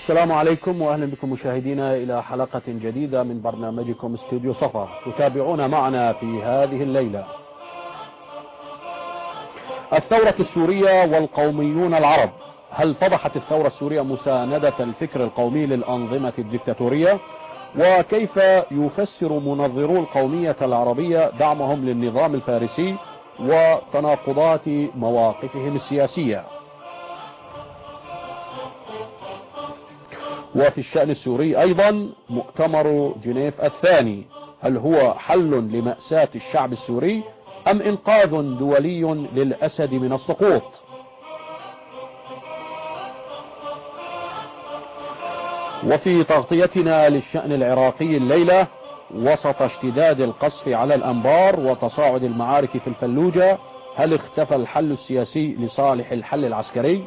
السلام عليكم واهلا بكم مشاهدينا الى حلقة جديدة من برنامجكم استوديو صفا تتابعون معنا في هذه الليلة الثورة السورية والقوميون العرب هل فضحت الثورة السورية مساندة الفكر القومي للأنظمة الدكتاتورية وكيف يفسر منظرو القومية العربية دعمهم للنظام الفارسي وتناقضات مواقفهم السياسية وفي الشأن السوري أيضا مؤتمر جنيف الثاني هل هو حل لمأساة الشعب السوري أم إنقاذ دولي للأسد من السقوط وفي تغطيتنا للشأن العراقي الليلة وسط اشتداد القصف على الأنبار وتصاعد المعارك في الفلوجة هل اختفى الحل السياسي لصالح الحل العسكري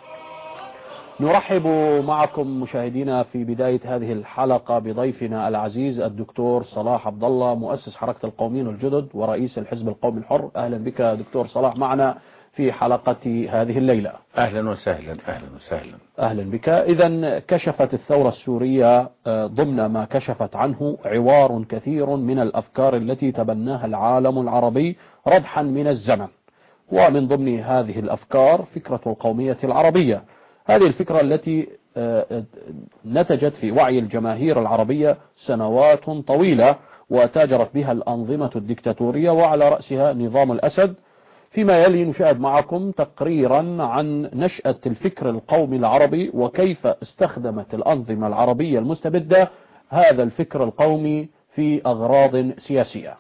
نرحب معكم مشاهدينا في بداية هذه الحلقة بضيفنا العزيز الدكتور صلاح عبد الله مؤسس حركة القوميين الجدد ورئيس الحزب القومي الحر أهلا بك دكتور صلاح معنا في حلقة هذه الليلة أهلا وسهلا أهلا وسهلا أهلا بك إذا كشفت الثورة السورية ضمن ما كشفت عنه عوار كثير من الأفكار التي تبناها العالم العربي ربحا من الزمن ومن ضمن هذه الأفكار فكرة القومية العربية هذه الفكرة التي نتجت في وعي الجماهير العربية سنوات طويلة وتاجرت بها الأنظمة الدكتاتورية وعلى رأسها نظام الأسد فيما يلي نشاهد معكم تقريرا عن نشأة الفكر القومي العربي وكيف استخدمت الأنظمة العربية المستبدة هذا الفكر القومي في أغراض سياسية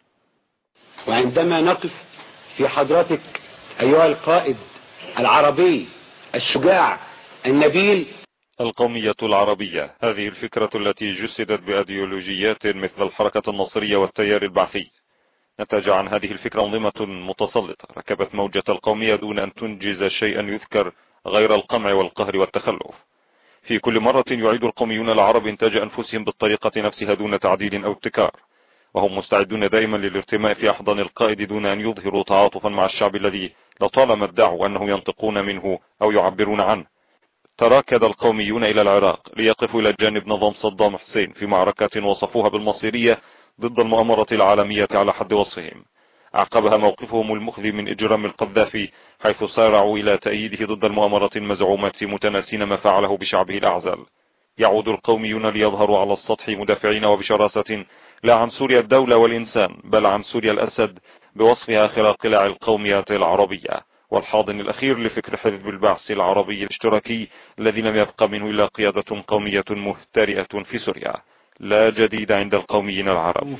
وعندما نقف في حضرتك أيها القائد العربي الشجاع النبيل القومية العربية هذه الفكرة التي جسدت بأيديولوجيات مثل الحركة النصرية والتيار البعثي نتج عن هذه الفكرة أنظمة متسلطة ركبت موجة القومية دون أن تنجز شيئا يذكر غير القمع والقهر والتخلف في كل مرة يعيد القوميون العرب إنتاج أنفسهم بالطريقة نفسها دون تعديل أو ابتكار وهم مستعدون دائما للارتماء في أحضان القائد دون أن يظهروا تعاطفا مع الشعب الذي لطالما ادعوا أنه ينطقون منه أو يعبرون عنه تراكد القوميون إلى العراق ليقفوا إلى جانب نظام صدام حسين في معركة وصفوها بالمصيرية ضد المؤامرة العالمية على حد وصفهم أعقبها موقفهم المخذي من إجرام القذافي حيث سارعوا إلى تأييده ضد المؤامرة المزعومة متناسين ما فعله بشعبه الأعزل يعود القوميون ليظهروا على السطح مدافعين وبشراسة لا عن سوريا الدولة والإنسان بل عن سوريا الأسد بوصفها خلال قلاع القومية العربية والحاضن الأخير لفكر حزب البعث العربي الاشتراكي الذي لم يبقى منه إلا قيادة قومية مهترئة في سوريا لا جديد عند القوميين العرب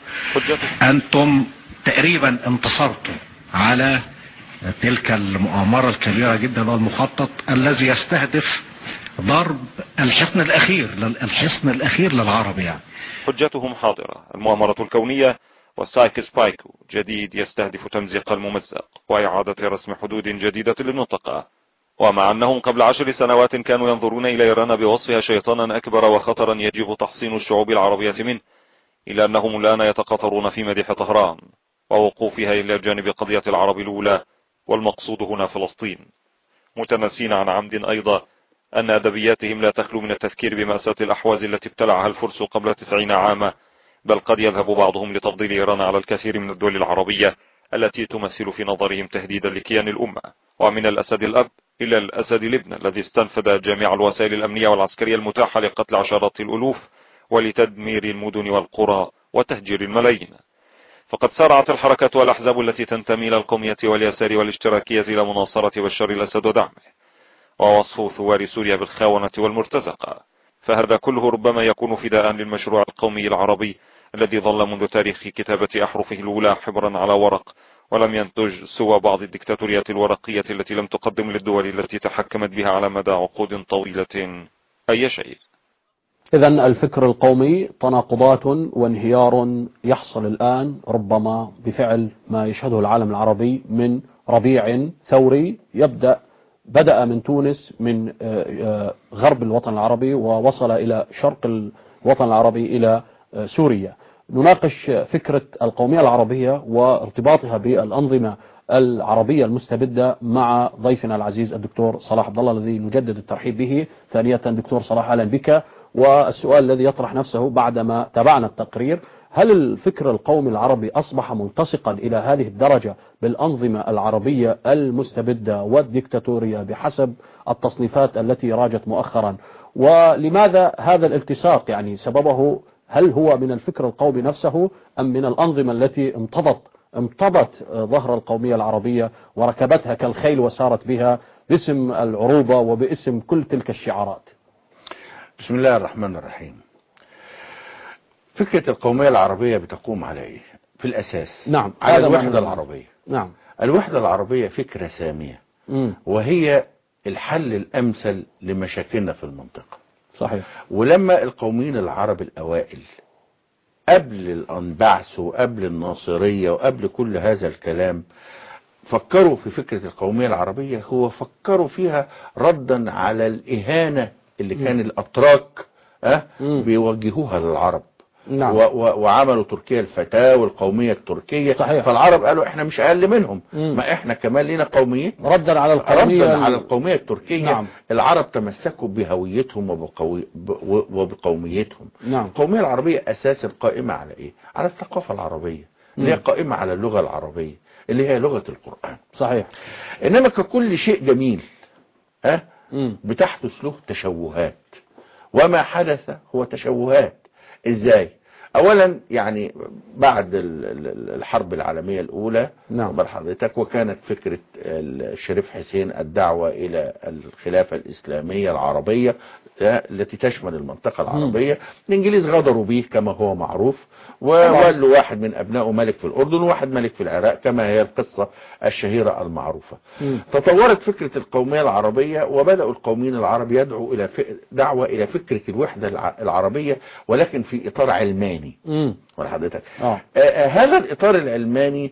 أنتم تقريبا انتصرتم على تلك المؤامرة الكبيرة جدا والمخطط الذي يستهدف ضرب الحصن الأخير الحصن الأخير للعرب يعني حجتهم حاضرة المؤامرة الكونية والسايكس بايكو جديد يستهدف تمزيق الممزق وإعادة رسم حدود جديدة للمنطقة ومع أنهم قبل عشر سنوات كانوا ينظرون إلى إيران بوصفها شيطانا أكبر وخطرا يجب تحصين الشعوب العربية منه إلا أنهم الآن يتقاطرون في مديح طهران ووقوفها إلى جانب قضية العرب الأولى والمقصود هنا فلسطين متنسين عن عمد أيضا أن أدبياتهم لا تخلو من التذكير بمأساة الأحواز التي ابتلعها الفرس قبل تسعين عاما بل قد يذهب بعضهم لتفضيل إيران على الكثير من الدول العربية التي تمثل في نظرهم تهديدا لكيان الأمة ومن الأسد الأب إلى الأسد الابن الذي استنفذ جميع الوسائل الأمنية والعسكرية المتاحة لقتل عشرات الألوف ولتدمير المدن والقرى وتهجير الملايين فقد سارعت الحركة والأحزاب التي تنتمي إلى القومية واليسار والاشتراكية إلى مناصرة بشار الأسد ودعمه ووصف ثوار سوريا بالخاونة والمرتزقة فهذا كله ربما يكون فداء للمشروع القومي العربي الذي ظل منذ تاريخ كتابة أحرفه الأولى حبرا على ورق ولم ينتج سوى بعض الدكتاتوريات الورقية التي لم تقدم للدول التي تحكمت بها على مدى عقود طويلة أي شيء إذا الفكر القومي تناقضات وانهيار يحصل الآن ربما بفعل ما يشهده العالم العربي من ربيع ثوري يبدأ بدأ من تونس من غرب الوطن العربي ووصل إلى شرق الوطن العربي إلى سوريا نناقش فكرة القومية العربية وارتباطها بالأنظمة العربية المستبدة مع ضيفنا العزيز الدكتور صلاح عبد الله الذي نجدد الترحيب به ثانية دكتور صلاح أهلا بك والسؤال الذي يطرح نفسه بعدما تابعنا التقرير هل الفكر القومي العربي أصبح ملتصقا إلى هذه الدرجة بالأنظمة العربية المستبدة والديكتاتورية بحسب التصنيفات التي راجت مؤخرا ولماذا هذا الالتصاق يعني سببه هل هو من الفكر القومي نفسه أم من الأنظمة التي امتضت امتضت ظهر القومية العربية وركبتها كالخيل وسارت بها باسم العروبة وباسم كل تلك الشعارات بسم الله الرحمن الرحيم فكرة القومية العربية بتقوم على ايه في الاساس نعم على هذا الوحدة معنى- العربية نعم الوحدة العربية فكرة سامية مم. وهي الحل الامثل لمشاكلنا في المنطقة صحيح ولما القوميين العرب الاوائل قبل الانبعث وقبل الناصرية وقبل كل هذا الكلام فكروا في فكرة القومية العربية هو فكروا فيها ردا على الإهانة اللي كان الأتراك أه مم. بيوجهوها للعرب نعم و و وعملوا تركيا الفتاة والقومية التركية صحيح. فالعرب قالوا احنا مش أقل منهم مم. ما احنا كمان لنا قومية ردا على القومية ردا على القومية التركية نعم. العرب تمسكوا بهويتهم وبقوي ب- و- وبقوميتهم نعم القومية العربية أساسا قائمة على إيه؟ على الثقافة العربية اللي هي مم. قائمة على اللغة العربية اللي هي لغة القرآن صحيح إنما ككل شيء جميل ها مم. بتحدث له تشوهات وما حدث هو تشوهات إزاي؟ أولا يعني بعد ال- ال- الحرب العالمية الأولى نعم. بل حضرتك وكانت فكرة الشريف حسين الدعوة إلى الخلافة الإسلامية العربية آه، التي تشمل المنطقة العربية الإنجليز غدروا به كما هو معروف وولوا واحد من أبنائه ملك في الأردن وواحد ملك في العراق كما هي القصة الشهيرة المعروفة مم. تطورت فكرة القومية العربية وبدأوا القوميين العرب يدعوا إلى ف... دعوة إلى فكرة الوحدة الع- العربية ولكن في إطار علماني مم. ولا حضرتك اه آه، آه، هذا الإطار العلماني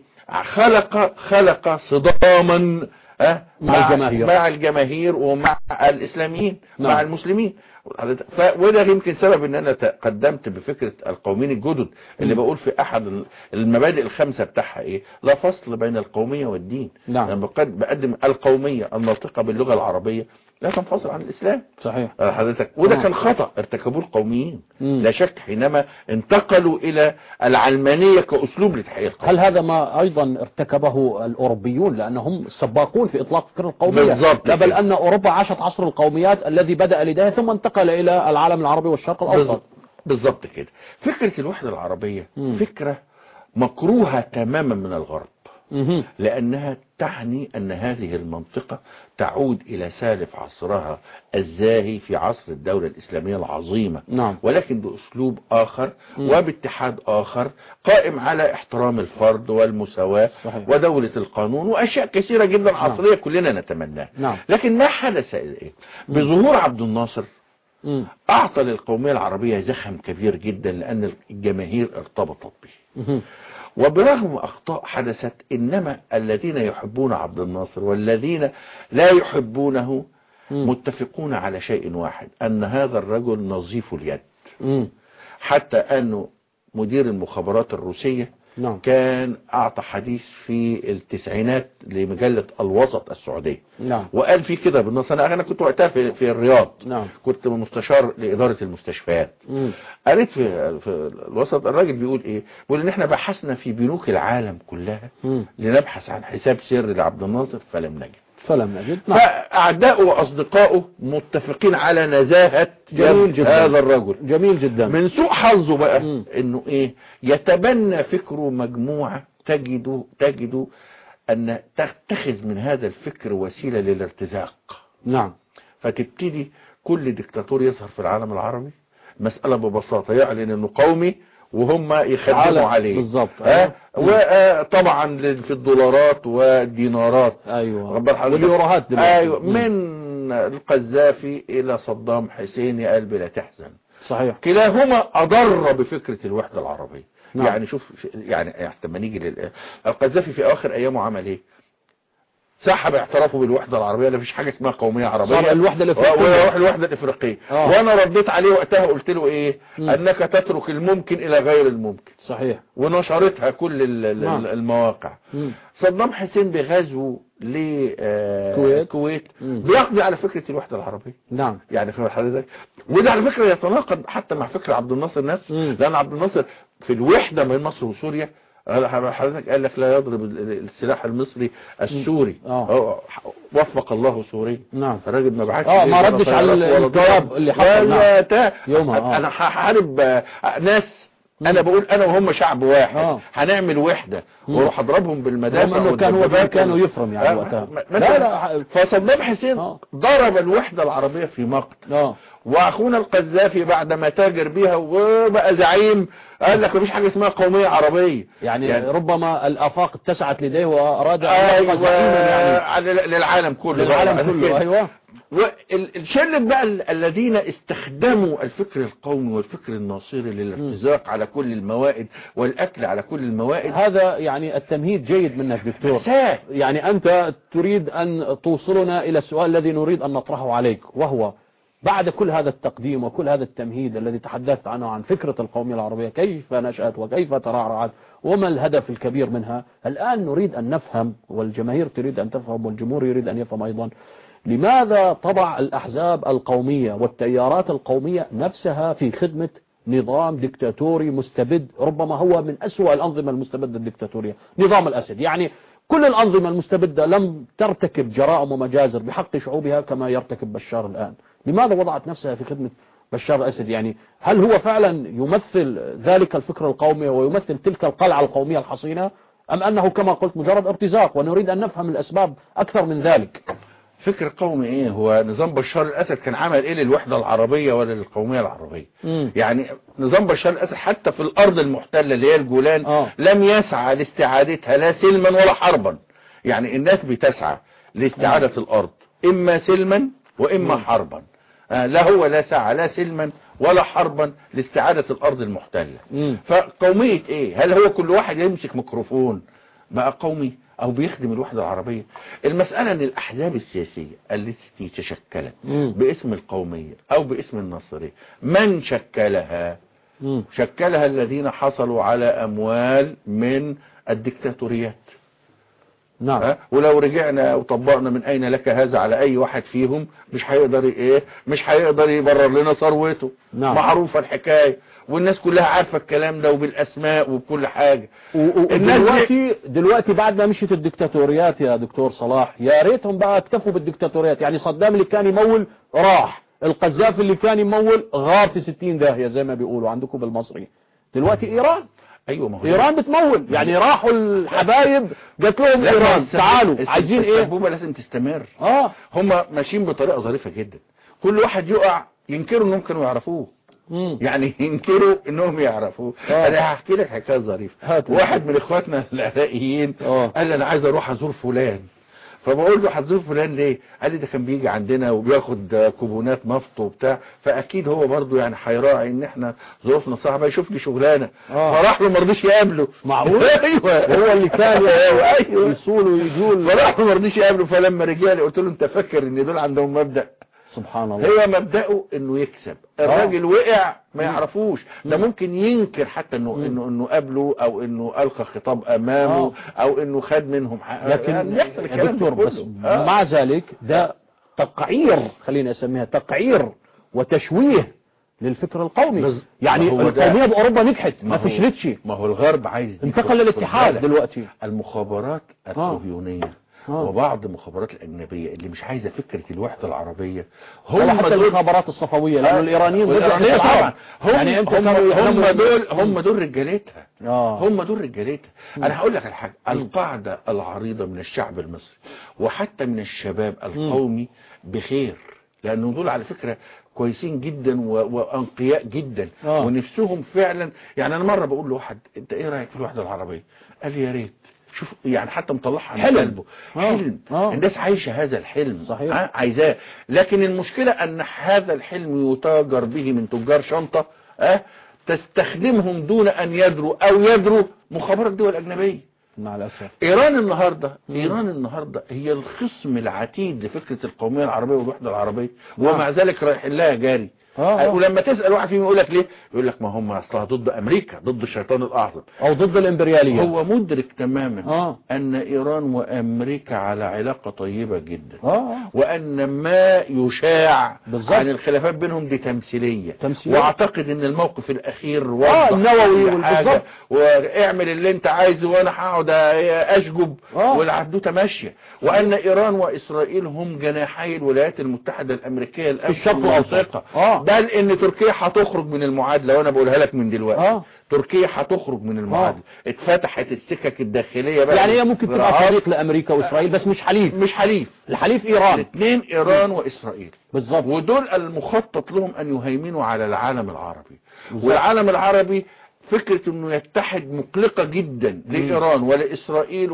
خلق خلق صداما آه، مع الجماهير. مع الجماهير ومع الإسلاميين نعم. مع المسلمين ف... وده يمكن سبب ان انا تقدمت بفكرة القومين الجدد اللي مم. بقول في احد المبادئ الخمسة بتاعها ايه لا فصل بين القومية والدين نعم. لما بقد- بقدم القومية الناطقة باللغة العربية لا تنفصل عن الاسلام صحيح حضرتك وده آه. كان خطأ ارتكبوه القوميين مم. لا شك حينما انتقلوا الى العلمانية كاسلوب لتحقيق القوم هل هذا ما أيضا ارتكبه الأوروبيون لأنهم سباقون في إطلاق فكر القومية بالضبط لا بل كده. أن أوروبا عاشت عصر القوميات الذي بدأ لديها ثم انتقل إلى العالم العربي والشرق الأوسط بالظبط بالظبط كده فكرة الوحدة العربية مم. فكرة مكروهة تماما من الغرب مهم. لأنها تعني أن هذه المنطقة تعود إلى سالف عصرها الزاهي في عصر الدولة الإسلامية العظيمة نعم ولكن بأسلوب آخر مم. وباتحاد آخر قائم على احترام الفرد والمساواة صحيح. ودولة القانون وأشياء كثيرة جدا عصرية كلنا نتمناها نعم لكن ما حدث إيه؟ بظهور عبد الناصر مم. أعطى للقومية العربية زخم كبير جدا لأن الجماهير ارتبطت به مهم. وبرغم أخطاء حدثت إنما الذين يحبون عبد الناصر والذين لا يحبونه مم. متفقون على شيء واحد أن هذا الرجل نظيف اليد مم. حتى أنه مدير المخابرات الروسية نعم كان أعطى حديث في التسعينات لمجلة الوسط السعودية نعم وقال في كده بالنص أنا أنا كنت وقتها في, في الرياض نعم كنت مستشار لإدارة المستشفيات مم. قريت في, في الوسط الراجل بيقول ايه بيقول ان احنا بحثنا في بنوك العالم كلها مم. لنبحث عن حساب سري لعبد الناصر فلم نجد فلم نجد نعم فاعداؤه واصدقائه متفقين على نزاهة جميل يد جدا. هذا الرجل جميل جدا من سوء حظه بقى مم. انه ايه يتبنى فكره مجموعة تجد تجد ان تتخذ من هذا الفكر وسيلة للارتزاق نعم فتبتدي كل دكتاتور يظهر في العالم العربي مسألة ببساطة يعلن انه قومي وهم يخدموا على- عليه بالظبط. ها أيوة. وطبعا في الدولارات والدينارات أيوة ربنا حضرتك- واليوروهات دلوقتي. ايوه مم. من القذافي الى صدام حسين يا قلبي لا تحزن صحيح كلاهما اضر بفكرة الوحدة العربية نعم. يعني شوف يعني حتى ما نيجي لل القذافي في اواخر ايامه عمل ايه سحب اعترافه بالوحدة العربية لا فيش حاجة اسمها قومية عربية صار الوحدة الإفريقية. ويروح الوحدة الافريقية آه. وانا رديت عليه وقتها قلت له ايه مم. انك تترك الممكن الى غير الممكن صحيح ونشرتها كل ال- ال- نعم. المواقع مم. صدام حسين بغزوه كويت. للكويت مم. بيقضي على فكرة الوحدة العربية نعم يعني فاهم حضرتك وده على فكرة يتناقض حتى مع فكر عبد الناصر نفسه مم. لان عبد الناصر في الوحدة بين مصر وسوريا قال- حضرتك قال لك لا يضرب ال- السلاح المصري السوري آه. هو وفق الله سوريا نعم الراجل ما بعتش آه، ليه ما ولا ردش على طيارات ولا الجواب ضرب. اللي حصل، ولا نعم. تا- يومها، آه. انا هحارب آه، ناس انا بقول انا وهم شعب واحد آه. هنعمل وحدة مم. واروح اضربهم بالمدافع رغم انه كان هو والدبابات كانوا وال- يفرم يعني آه، وقتها م- لا مثلا لا فصدام حسين آه. ضرب الوحدة العربية في مقت اه واخونا القذافي بعد ما تاجر بيها وبقى زعيم قال لك مفيش حاجة اسمها قومية عربية يعني, يعني- ربما الافاق اتسعت لديه واراد ان يبقى ايوه زعيما يعني على- للعالم كله للعالم بقى. كله ايوه والشلة بقى ال- الذين استخدموا الفكر القومي والفكر الناصري للارتزاق على كل الموائد والاكل على كل الموائد هذا يعني التمهيد جيد منك دكتور مأساة. يعني أنت تريد أن توصلنا إلى السؤال الذي نريد أن نطرحه عليك وهو بعد كل هذا التقديم وكل هذا التمهيد الذي تحدثت عنه عن فكرة القومية العربية كيف نشأت وكيف ترعرعت وما الهدف الكبير منها الآن نريد أن نفهم والجماهير تريد أن تفهم والجمهور يريد أن يفهم أيضا لماذا تضع الأحزاب القومية والتيارات القومية نفسها في خدمة نظام ديكتاتوري مستبد ربما هو من أسوأ الأنظمة المستبدة الديكتاتورية نظام الأسد يعني كل الأنظمة المستبدة لم ترتكب جرائم ومجازر بحق شعوبها كما يرتكب بشار الآن لماذا وضعت نفسها في خدمة بشار الأسد يعني هل هو فعلا يمثل ذلك الفكر القومي ويمثل تلك القلعة القومية الحصينة أم أنه كما قلت مجرد ارتزاق ونريد أن نفهم الأسباب أكثر من ذلك فكر قومي ايه هو نظام بشار الاسد كان عمل ايه للوحدة العربية ولا للقومية العربية مم. يعني نظام بشار الاسد حتى في الارض المحتلة اللي هي الجولان آه. لم يسعى لاستعادتها لا سلما ولا حربا يعني الناس بتسعى لاستعادة الارض اما سلما واما حربا آه، لا هو لا سعى لا سلما ولا حربا لاستعادة الارض المحتلة مم. فقومية ايه هل هو كل واحد يمسك ميكروفون بقى قومي او بيخدم الوحدة العربية المسألة ان الاحزاب السياسية التي تشكلت مم. باسم القومية او باسم النصرية من شكلها مم. شكلها الذين حصلوا على اموال من الدكتاتوريات نعم ها؟ ولو رجعنا وطبقنا من اين لك هذا على اي واحد فيهم مش هيقدر ايه مش هيقدر يبرر لنا ثروته نعم. معروفة الحكاية والناس كلها عارفة الكلام ده وبالاسماء وبكل حاجة و- و- الناس دي- ودلوقتي دلوقتي بعد ما مشيت الدكتاتوريات يا دكتور صلاح يا ريتهم بقى اكتفوا بالدكتاتوريات يعني صدام اللي كان يمول راح القذافي اللي كان يمول غار في 60 داهية زي ما بيقولوا عندكم بالمصري دلوقتي ايران ايوه ما هو ايران بتمول يعني راحوا الحبايب جات لهم لا، ايران السب- تعالوا السب- عايزين ايه السبوبة لازم تستمر اه هم ماشيين بطريقة ظريفة جدا كل واحد يقع ينكروا انهم كانوا يعرفوه مم. يعني ينكروا انهم يعرفوه آه. انا هحكي لك حكايه ظريفه هات. واحد من اخواتنا العراقيين آه. قال لي انا عايز اروح ازور فلان فبقول له هتزور فلان ليه قال لي ده كان بيجي عندنا وبياخد كوبونات نفط وبتاع فاكيد هو برضو يعني هيراعي ان احنا ظروفنا صعبه يشوف لي شغلانه آه. فراح له ما رضيش يقابله معقول؟ ايوه هو اللي كان ايوه يصول ويجول فراح له ما رضيش يقابله فلما رجع لي قلت له انت فاكر ان دول عندهم مبدأ سبحان الله هو مبدأه انه يكسب الراجل وقع ما يعرفوش ده ممكن ينكر حتى انه انه انه قابله او انه القى خطاب امامه آه. او انه خد منهم حق لكن يعني يحصل يا الكلام ده دكتور بس كله. آه. مع ذلك ده تقعير خليني اسميها تقعير وتشويه للفكر القومي بز- يعني ما هو ده- القومية بأوروبا نجحت ما هو- فشلتش ما هو الغرب عايز دي انتقل خد للاتحاد بالك. دلوقتي المخابرات الصهيونية آه. وبعض المخابرات الأجنبية اللي مش عايزة فكرة الوحدة العربية ولا هم حتى دول المخابرات الصفوية لأن آه. الإيرانيين ضد والإيرانيين العرب. طبعا هم يعني انت هم, كانوا هم يعلموا- دول هم دول رجالتها آه. هم دول رجالتها انا هقول لك على حاجه القاعده العريضه من الشعب المصري وحتى من الشباب القومي بخير لانه دول على فكره كويسين جدا و- وانقياء جدا آه. ونفسهم فعلا يعني انا مره بقول لواحد انت ايه رايك في الوحده العربيه قال لي يا ريت شوف يعني حتى مطلعها من حلم. قلبه آه. حلم آه. الناس عايشه هذا الحلم صحيح. آه، عايزاه لكن المشكله ان هذا الحلم يتاجر به من تجار شنطه اه تستخدمهم دون ان يدروا او يدروا مخابرات دول اجنبيه مع الأسف ايران النهاردة مم. ايران النهاردة هي الخصم العتيد لفكرة القومية العربية والوحدة العربية نعم. ومع ذلك رايح لها جاري آه، آه. ولما تسأل واحد فيهم يقول لك ليه يقول لك ما هم اصلها ضد امريكا ضد الشيطان الاعظم أو ضد الإمبريالية هو مدرك تماما آه. ان ايران وامريكا على علاقة طيبة جدا آه آه. وان ما يشاع بالظبط. عن الخلافات بينهم دي تمثيليه تمثيلية. واعتقد ان الموقف الاخير آه، وضح النووي كل حاجة. بالظبط. واعمل اللي انت عايزه وانا هقعد اشجب آه. والعدوته ماشيه وان ايران واسرائيل هم جناحي الولايات المتحده الامريكيه الان في الشرق الأوسط. آه. بل ان تركيا هتخرج من المعادله وانا بقولها لك من دلوقتي آه. تركيا هتخرج من المعادله اتفتحت السكك الداخليه بقى يعني هي ممكن تبقى للصراعات. صديق لأمريكا وإسرائيل بس مش حليف مش حليف الحليف إيران الاثنين ايران واسرائيل بالظبط ودول المخطط لهم ان يهيمنوا على العالم العربي والعالم العربي فكرة انه يتحد مقلقة جدا لايران ولاسرائيل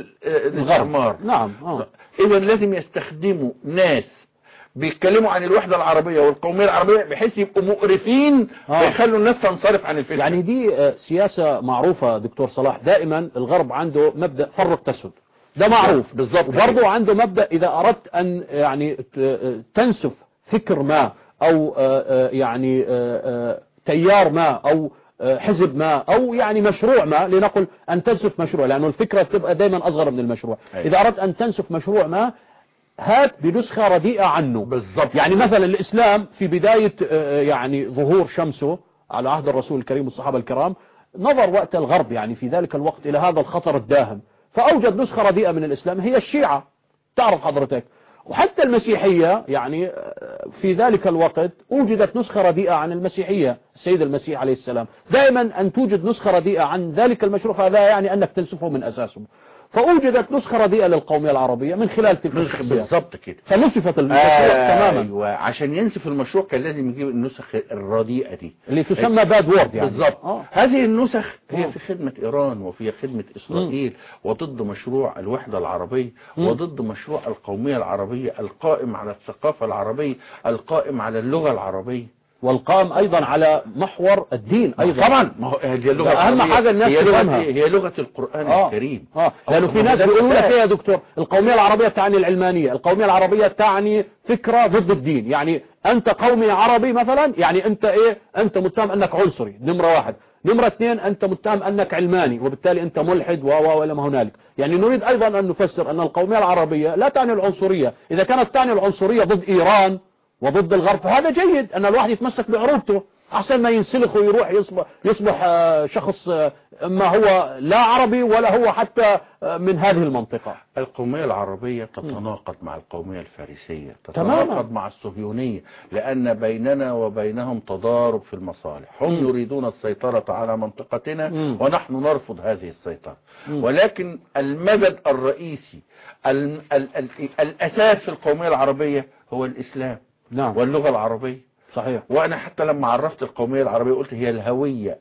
وللاستعمار نعم آه. اذا لازم يستخدموا ناس بيتكلموا عن الوحدة العربية والقومية العربية بحيث يبقوا مقرفين آه. فيخلوا الناس تنصرف عن الفكرة يعني دي آه، سياسة معروفة دكتور صلاح دائما الغرب عنده مبدأ فرق تسد ده معروف بالظبط وبرضه عنده مبدأ إذا أردت أن يعني ت- آه، تنسف فكر ما أو آه، آه، يعني آه، آه، تيار ما أو آه، حزب ما أو يعني مشروع ما لنقل أن تنسف مشروع لأنه الفكرة بتبقى دايما أصغر من المشروع أيوة. إذا أردت أن تنسف مشروع ما هات بنسخة رديئة عنه بالظبط يعني مثلا الإسلام في بداية آه، يعني ظهور شمسه على عهد الرسول الكريم والصحابة الكرام نظر وقت الغرب يعني في ذلك الوقت إلى هذا الخطر الداهم فأوجد نسخة رديئة من الإسلام هي الشيعة تعرف حضرتك وحتى المسيحية يعني آه، في ذلك الوقت وجدت نسخة رديئة عن المسيحية السيد المسيح عليه السلام دائما أن توجد نسخة رديئة عن ذلك المشروع هذا يعني أنك تنسفه من أساسه فأوجدت نسخة رديئة للقومية العربية من خلال تلك الشخصيات بالظبط كده فنسفت المشروع تماما ايوه عشان ينسف المشروع كان لازم يجيب النسخ الرديئة دي اللي تسمى باد وورد يعني بالظبط آه. هذه النسخ هي آه. في خدمة إيران وفي خدمة إسرائيل وضد مشروع الوحدة العربية مم. وضد مشروع القومية العربية القائم على الثقافة العربية القائم على اللغة العربية والقائم أيضا على محور الدين أيضا طبعا ما هو هي اللغة ده أهم العربية حاجة الناس هي لغة تفهمها. إيه؟ هي لغة القرآن آه. الكريم آه. لأنه في ما ناس هو ده بيقولوا لك الأساس. إيه يا دكتور القومية العربية تعني العلمانية القومية العربية تعني فكرة ضد الدين يعني أنت قومي عربي مثلا يعني أنت إيه أنت متهم أنك عنصري نمرة واحد نمرة اثنين أنت متهم أنك علماني وبالتالي أنت ملحد و و ولا ما هنالك يعني نريد أيضا أن نفسر أن القومية العربية لا تعني العنصرية إذا كانت تعني العنصرية ضد إيران وضد الغرب فهذا جيد أن الواحد يتمسك بعروبته أحسن ما ينسلخ ويروح يصبح, يصبح آه، شخص آه، ما هو لا عربي ولا هو حتى آه، من هذه المنطقة القومية العربية تتناقض مع القومية الفارسية تماما. تتناقض مع الصهيونية لأن بيننا وبينهم تضارب في المصالح هم مم. يريدون السيطرة على منطقتنا مم. ونحن نرفض هذه السيطرة مم. ولكن المدد الرئيسي ال ال ال الأساس في القومية العربية هو الإسلام نعم واللغة العربية صحيح وأنا حتى لما عرفت القومية العربية قلت هي الهوية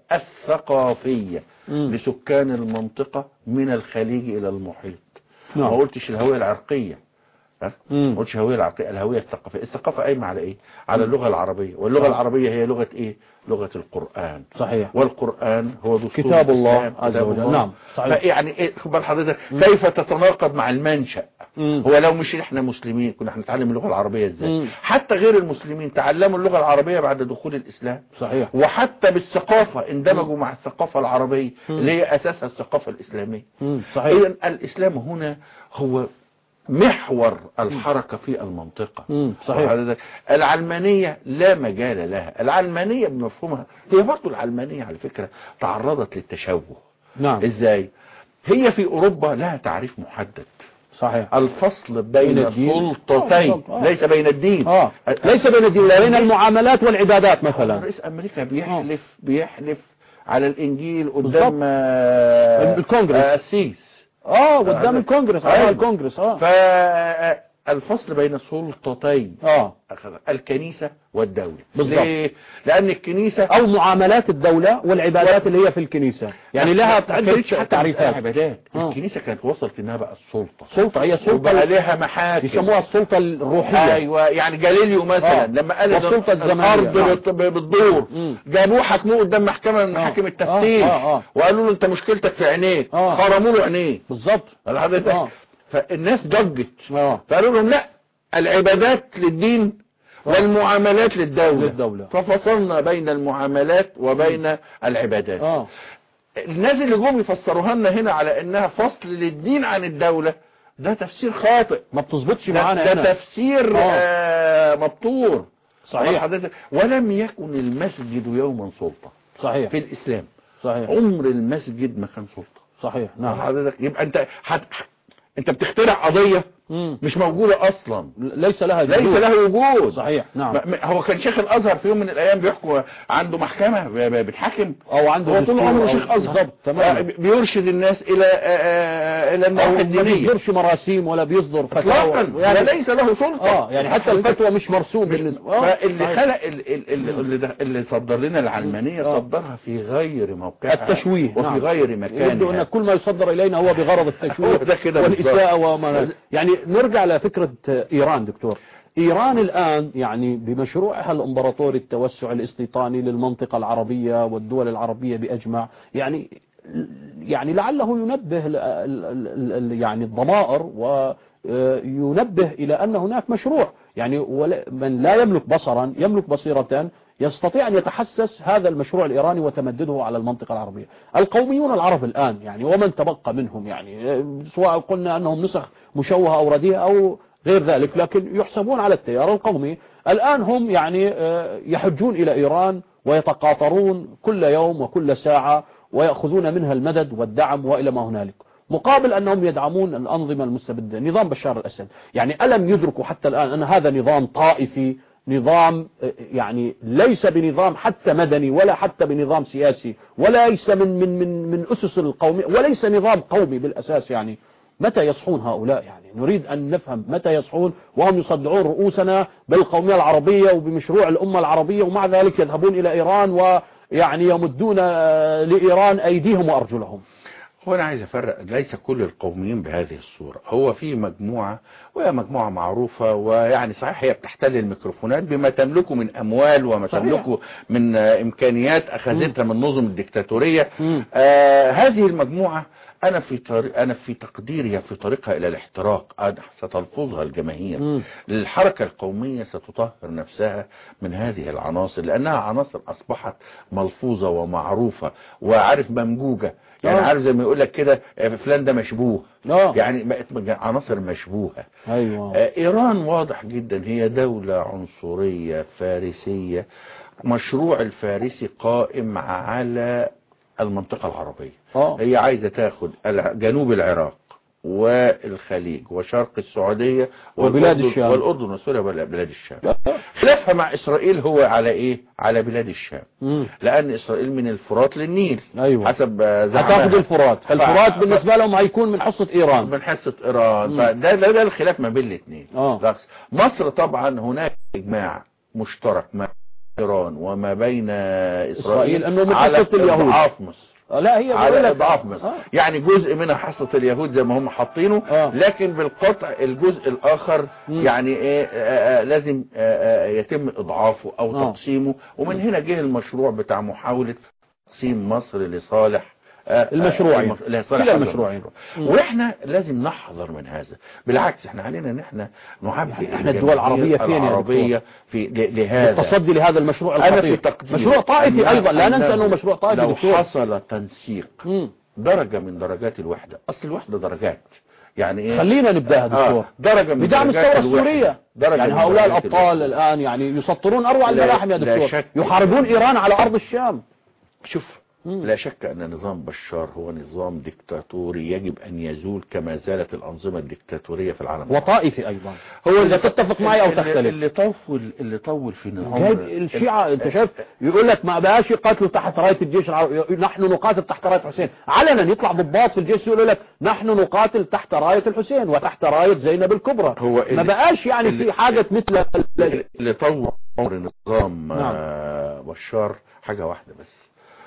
الثقافية مم. لسكان المنطقة من الخليج إلى المحيط نعم. ما قلتش الهوية العرقية ها؟ مم. ما قلتش الهوية العرقية الهوية الثقافية الثقافة قايمة على ايه على اللغة العربية واللغة صح. العربية هي لغة ايه لغة القرآن صحيح والقرآن هو دستور كتاب الله الإسلام، عز كتاب وجل. الله. نعم، صحيح. فيعني ايه خد بال حضرتك كيف تتناقض مع المنشأ مم. هو لو مش احنا مسلمين كنا هنتعلم اللغة العربية ازاي مم. حتى غير المسلمين تعلموا اللغة العربية بعد دخول الإسلام صحيح وحتى بالثقافة اندمجوا مع الثقافة العربية مم. اللي هي أساسها الثقافة الإسلامية مم. صحيح إذا الإسلام هنا هو محور الحركة في المنطقة مم. صحيح وحضرتك العلمانية لا مجال لها العلمانية بمفهومها هي برضو العلمانية على فكرة تعرضت للتشوه نعم ازاي هي في اوروبا لها تعريف محدد صحيح الفصل بين بين الدين. سلطتين آه، آه. ليس بين الدين اه ليس بين الدين لا بين المعاملات والعبادات مثلا رئيس امريكا بيحلف بيحلف على الانجيل قدام بالظبط. آه، الكونجرس. آه، السيس اه قدام هذا- الكونجرس أيوة. على الكونجرس اه الفصل بين سلطتين اه أخذ الكنيسة والدولة بالظبط. ليه؟ لأن الكنيسة او معاملات الدولة والعبادات اللي هي في الكنيسة يعني لها ما عدة كانتش حتى تعريفات عبادات آه. الكنيسة كانت وصلت انها بقى السلطة سلطة هي وبقى سلطة لها محاكم يسموها السلطة الروحية ايوه يعني جاليليو مثلا آه. لما قال إن والسلطة الزمنية. الارض نعم. بت- بتدور مم. جابوه حكموه قدام محكمة من محاكم التفتيش آه، آه، آه. وقالوا له انت مشكلتك في عينيك آه. خرموا له عينيه بالظبط قال حضرتك آه. فالناس ضجت اه فقالوا لهم لا العبادات للدين والمعاملات للدولة للدولة. ففصلنا بين المعاملات وبين العبادات اه الناس اللي جم يفسروها لنا هنا على انها فصل للدين عن الدولة ده تفسير خاطئ ما بتظبطش ده, معانا ده هنا تفسير آه. آه مبتور صحيح حضرتك ولم يكن المسجد يوما سلطة صحيح في الاسلام صحيح عمر المسجد ما كان سلطة صحيح نعم حضرتك يبقى انت حت... انت بتخترع قضية مم. مش موجودة اصلا ليس لها ليس جذور. له وجود صحيح نعم ما- ما- هو كان شيخ الازهر في يوم من الايام بيحكم عنده محكمة ب- ب- بتحاكم او عنده هو طول دستور عمره أو- شيخ ازهر بالضبط آه، تمام بيرشد الناس الى آه، آه، الى او النواحي ما الدينية بيصدرش مراسيم ولا بيصدر اطلاقا فتاوى يعني ليس له سلطة اه يعني حتى الفتوى مش مرسوم بالنسبه آه، فاللي صحيح. خلق ال- ال- ال- اللي, ده- اللي صدر لنا العلمانية آه. صدرها في غير موقعها التشويه وفي نعم. غير يبدو مكانها ان كل ما يصدر الينا هو بغرض التشويه هو ده كده والاساءه وما يعني نرجع لفكره ايران دكتور ايران الان يعني بمشروعها الامبراطوري التوسع الاستيطاني للمنطقه العربيه والدول العربيه باجمع يعني يعني لعله ينبه ال- ال- ال- ال- يعني الضمائر وينبه الى ان هناك مشروع يعني ولا- من لا يملك بصرا يملك بصيرة يستطيع أن يتحسس هذا المشروع الإيراني وتمدده على المنطقة العربية القوميون العرب الآن يعني ومن تبقى منهم يعني سواء قلنا أنهم نسخ مشوهة أو رديئة أو غير ذلك لكن يحسبون على التيار القومي الآن هم يعني آه، يحجون إلى إيران ويتقاطرون كل يوم وكل ساعة ويأخذون منها المدد والدعم وإلى ما هنالك مقابل أنهم يدعمون الأنظمة المستبدة نظام بشار الأسد يعني ألم يدركوا حتى الآن أن هذا نظام طائفي نظام آه، يعني ليس بنظام حتى مدني ولا حتى بنظام سياسي وليس من من من من أسس القومية وليس نظام قومي بالأساس يعني متى يصحون هؤلاء يعني نريد أن نفهم متى يصحون وهم يصدعون رؤوسنا بالقومية العربية وبمشروع الأمة العربية ومع ذلك يذهبون إلى إيران ويعني يمدون آه، لإيران أيديهم وأرجلهم هو انا عايز افرق ليس كل القوميين بهذه الصورة هو في مجموعة وهي مجموعة معروفة ويعني صحيح هي بتحتل الميكروفونات بما تملكه من اموال وما صحيح. تملكه من آه، امكانيات اخذتها من نظم الدكتاتورية مم. آه هذه المجموعة انا في طريق انا في تقديري في طريقها الى الاحتراق أنا ستلفظها الجماهير مم. الحركة القومية ستطهر نفسها من هذه العناصر لأنها عناصر أصبحت ملفوظة ومعروفة وعارف ممجوجة يعني آه. عارف زي ما يقول لك كده آه، فلان ده مشبوه آه. يعني بقت مج- عناصر مشبوهة أيوة آه، إيران واضح جدا هي دولة عنصرية فارسية مشروع الفارسي قائم على المنطقة العربية آه. هي عايزة تاخد الع- جنوب العراق والخليج وشرق السعودية وبلاد والأردن- الشام. والأردن وسوريا وبلاد الشام خلافها مع إسرائيل هو على إيه على بلاد الشام مم. لأن إسرائيل من الفرات للنيل أيوة. حسب آه، زعمها. هتاخد الفرات فالفرات ف- بالنسبة لهم هيكون من حصة إيران من حصة إيران مم. فده ده, ده الخلاف ما بين الاثنين آه. بالعكس. مصر طبعا هناك إجماع مشترك ما بين إيران وما بين إسرائيل, إسرائيل أنه من على حصة اليهود. إضعاف مصر آه، لا هي بقول على لك- إضعاف مصر آه. يعني جزء منها حصة اليهود زي ما هم حاطينه آه. لكن بالقطع الجزء الآخر مم. يعني إيه آه، آه، لازم آه، آه، يتم إضعافه أو آه. تقسيمه ومن هنا جه المشروع بتاع محاولة تقسيم مصر لصالح آه، المشروعين. المش- لصالح كلا هذا المشروعين. المشروع. واحنا لازم نحذر من هذا بالعكس احنا علينا ان احنا نعبئ يعني احنا الدول العربية فين يا العربية في ل- لهذا التصدي لهذا المشروع انا الخطير في تقديري مشروع طائفي أن- أيضا لا ننسى أنه أنه مشروع طائفي لو دكتور حصل تنسيق مم. درجة من درجات الوحدة اصل الوحدة درجات يعني ايه خلينا نبدأها دكتور آه درجة من بدعم درجات الثورة الوحدة. السورية درجة يعني من هؤلاء درجات الأبطال الوحدة. الآن يعني يسطرون أروع لا- الملاحم يا لا دكتور شك. يحاربون إيران على أرض الشام شوف مم. لا شك أن نظام بشار هو نظام ديكتاتوري يجب أن يزول كما زالت الأنظمة الديكتاتورية في العالم وطائفي ايضا هو إذا تتفق معي او اللي- تختلف اللي طول اللي طول في نظام جايب الشيعة انت شايف يقول لك ما بقاش يقاتلوا تحت راية الجيش العربي نحن نقاتل تحت راية حسين علنا يطلع ضباط في الجيش يقول لك نحن نقاتل تحت راية الحسين وتحت راية زينب الكبرى هو ما اللي- بقاش يعني اللي- في حاجة مثل اللي طول عمر نظام نعم. آه، بشار حاجة واحدة بس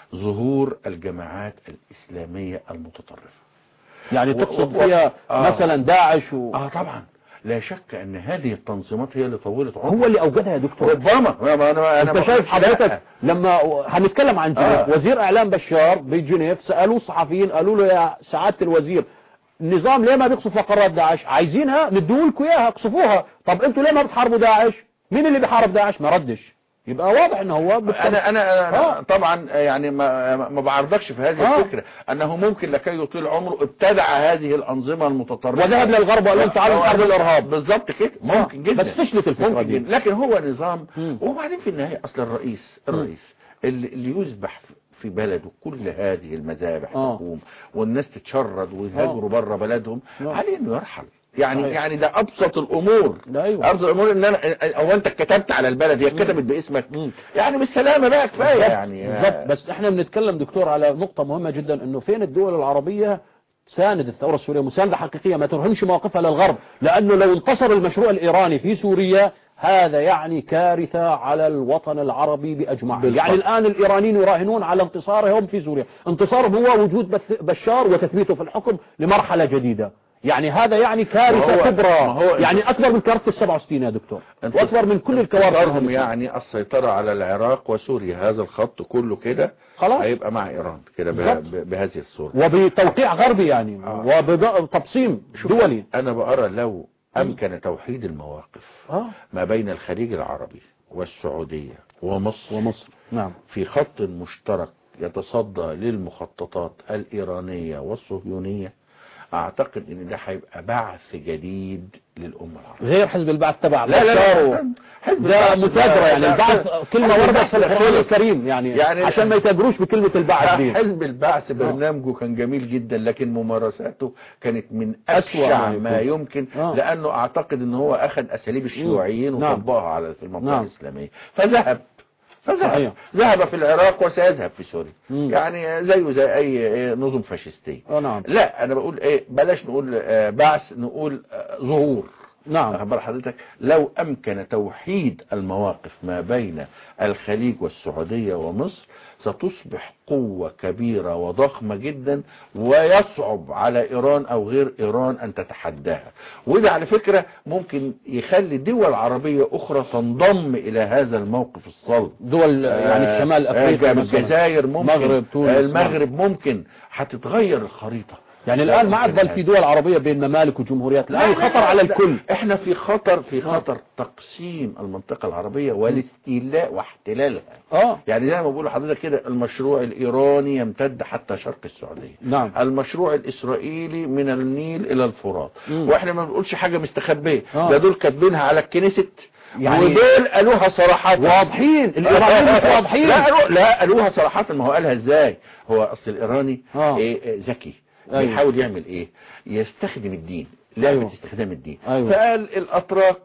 ظهور الجماعات الإسلامية المتطرفة يعني و- تقصد و- فيها آه. مثلا داعش و... اه طبعا لا شك ان هذه التنظيمات هي اللي طولت عمر هو اللي اوجدها يا دكتور ربما ما- ما- انا انا انت ما شايف بقولش حضرتك لا. لما هنتكلم عن جنيف آه. وزير اعلام بشار بجنيف سالوه الصحفيين قالوا له يا سعاده الوزير النظام ليه ما بيقصف مقرات داعش عايزينها نديه لكم اياها اقصفوها طب انتوا ليه ما بتحاربوا داعش مين اللي بيحارب داعش ما ردش يبقى واضح ان هو بت- انا انا, أنا آه. طبعا يعني ما ما بعرضكش في هذه آه. الفكره انه ممكن لكي يطيل عمره ابتدع هذه الانظمه المتطرفه وذهب للغرب وقال لهم تعالوا نحارب الارهاب بالظبط كده ممكن جدا بس فشلت الفكره ممكن دي جدا لكن هو نظام مم. وبعدين في النهايه اصل الرئيس الرئيس اللي, اللي يذبح في- في بلده كل هذه المذابح آه. تقوم والناس تتشرد ويهاجروا بره بلدهم آه. عليه انه يرحل يعني صحيح. يعني ده ابسط الامور ده أيوة. ابسط الامور ان انا او انت كتبت على البلد هي كتبت باسمك مم. يعني بالسلامه بقى كفايه بالظبط، يعني بالظبط بس احنا بنتكلم دكتور على نقطة مهمة جدا انه فين الدول العربية تساند الثورة السورية مساندة حقيقية ما ترهنش مواقفها للغرب لانه لو انتصر المشروع الايراني في سوريا هذا يعني كارثة على الوطن العربي بأجمعه بالضبط. يعني الآن الإيرانيين يراهنون على انتصارهم في سوريا انتصارهم هو وجود بث- بشار وتثبيته في الحكم لمرحلة جديدة يعني هذا يعني ما كارثة هو- كبرى ما هو- يعني أكبر من كارثة 67 يا دكتور انت- وأكبر من كل الكوارث انتصارهم يعني السيطرة على العراق وسوريا هذا الخط كله كده خلاص. هيبقى مع ايران كده به- بالظبط. ب- بهذه الصورة وبتوقيع غربي يعني آه. وبتبصيم شوف، دولي انا بقرا لو امكن توحيد المواقف اه ما بين الخليج العربي والسعودية ومصر ومصر نعم في خط مشترك يتصدى للمخططات الإيرانية والصهيونية أعتقد إن ده هيبقى بعث جديد للأمة العربية غير حزب البعث تبع لا لا بشار لا و- حزب ده البعث متاجرة ده- يعني ده- البعث كلمة حزب وردة البعث في القرآن ده- الكريم يعني, يعني- عشان ما يتاجروش بكلمة البعث دي حزب البعث برنامجه كان جميل جدا لكن ممارساته كانت من أسوأ أبشع ما ما يكون. يمكن آه. لأنه أعتقد أنه هو أخذ أساليب الشيوعيين نعم. وطبقها على في المنطقة نعم. الإسلامية فذهب فذهب صحيح. ذهب في العراق وسيذهب في سوريا مم. يعني زيه زي أي إيه نظم فاشيستية اه نعم لا أنا بقول إيه بلاش نقول آه، بعث نقول آه، ظهور نعم أخبر حضرتك لو أمكن توحيد المواقف ما بين الخليج والسعودية ومصر ستصبح قوة كبيرة وضخمة جدا ويصعب على إيران أو غير إيران أن تتحداها وده على فكرة ممكن يخلي دول عربية أخرى تنضم إلى هذا الموقف الصلب دول يعني آه، الشمال آه، أفريقيا جاب مثلا الجزائر ممكن مغرب، تونس، آه، المغرب ممكن هتتغير الخريطة يعني الآن ما عاد ظل في دول عربية بين ممالك وجمهوريات الآن لا، الخطر لا، على لا. الكل احنا في خطر في خطر تقسيم المنطقة العربية والاستيلاء واحتلالها اه يعني زي ما بقول لحضرتك كده المشروع الإيراني يمتد حتى شرق السعودية نعم المشروع الإسرائيلي من النيل إلى الفرات مم. واحنا ما بنقولش حاجة مستخبية آه. ده دول كاتبينها على الكنيست يعني- ودول قالوها صراحة واضحين الإيرانيين مش واضحين لا قالوا لا قالوها صراحة ما هو قالها ازاي هو اصل الإيراني آه. إيه إيه ذكي أيوة. بيحاول يعمل ايه يستخدم الدين لعبة أيوة. استخدام الدين أيوة. فقال الأتراك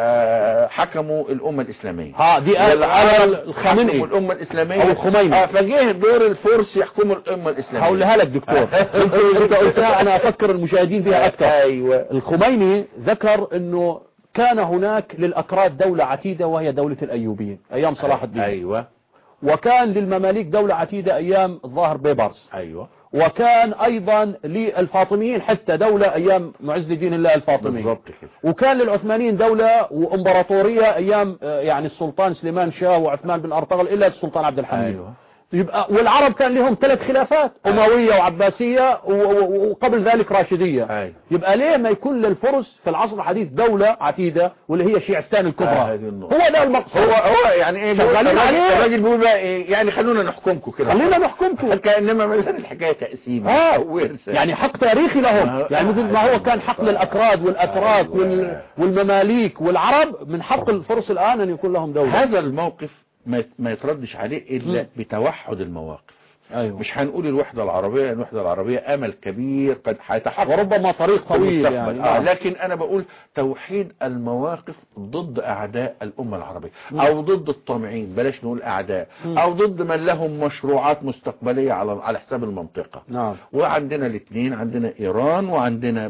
آه، حكموا الأمة الإسلامية ها دي قال والعرب قال الخامنئي حكموا الأمة الإسلامية أو الخميني. آه، فجه دور الفرس يحكموا الأمة الإسلامية هقولها لك دكتور انت انت قلتها انا افكر المشاهدين بها اكثر أيوة الخميني ذكر انه كان هناك للاكراد دولة عتيدة وهي دولة الايوبيين ايام صلاح الدين أيوة وكان للمماليك دولة عتيدة ايام الظاهر بيبرس أيوة وكان ايضا للفاطميين حتى دولة ايام معز لدين الله الفاطمي بالظبط كده وكان للعثمانيين دولة وامبراطورية ايام آه، يعني السلطان سليمان شاه وعثمان بن ارطغرل الى السلطان عبد الحميد أيوة يبقى والعرب كان لهم ثلاث خلافات أموية وعباسية و- و- وقبل ذلك راشدية أيوة يبقى ليه ما يكون للفرس في العصر الحديث دولة عتيدة واللي هي شيعستان آه، الكبرى هذه النقطة. هو ده المقصود هو هو يعني ايه بيقول- شغالين الراجل- عليه. الراجل بيقول بقى ايه يعني خلونا نحكمكم كده خلينا نحكمكم كانما مثلا الحكايه تقسيم اه ورثة. يعني حق تاريخي لهم آه، يعني مثل ما هو كان حق للأكراد والأتراك أيوة. وال- والمماليك والعرب من حق الفرس الآن أن يكون لهم دولة هذا الموقف ما ما يتردش عليه الا بتوحد المواقف أيوة. مش هنقول الوحدة العربية لأن الوحدة العربية أمل كبير قد هيتحقق وربما طريق في طويل المستقبل. يعني آه آه. لكن أنا بقول توحيد المواقف ضد أعداء الأمة العربية أو ضد الطامعين بلاش نقول أعداء أو ضد من لهم مشروعات مستقبلية على على حساب المنطقة نعم وعندنا الاثنين عندنا إيران وعندنا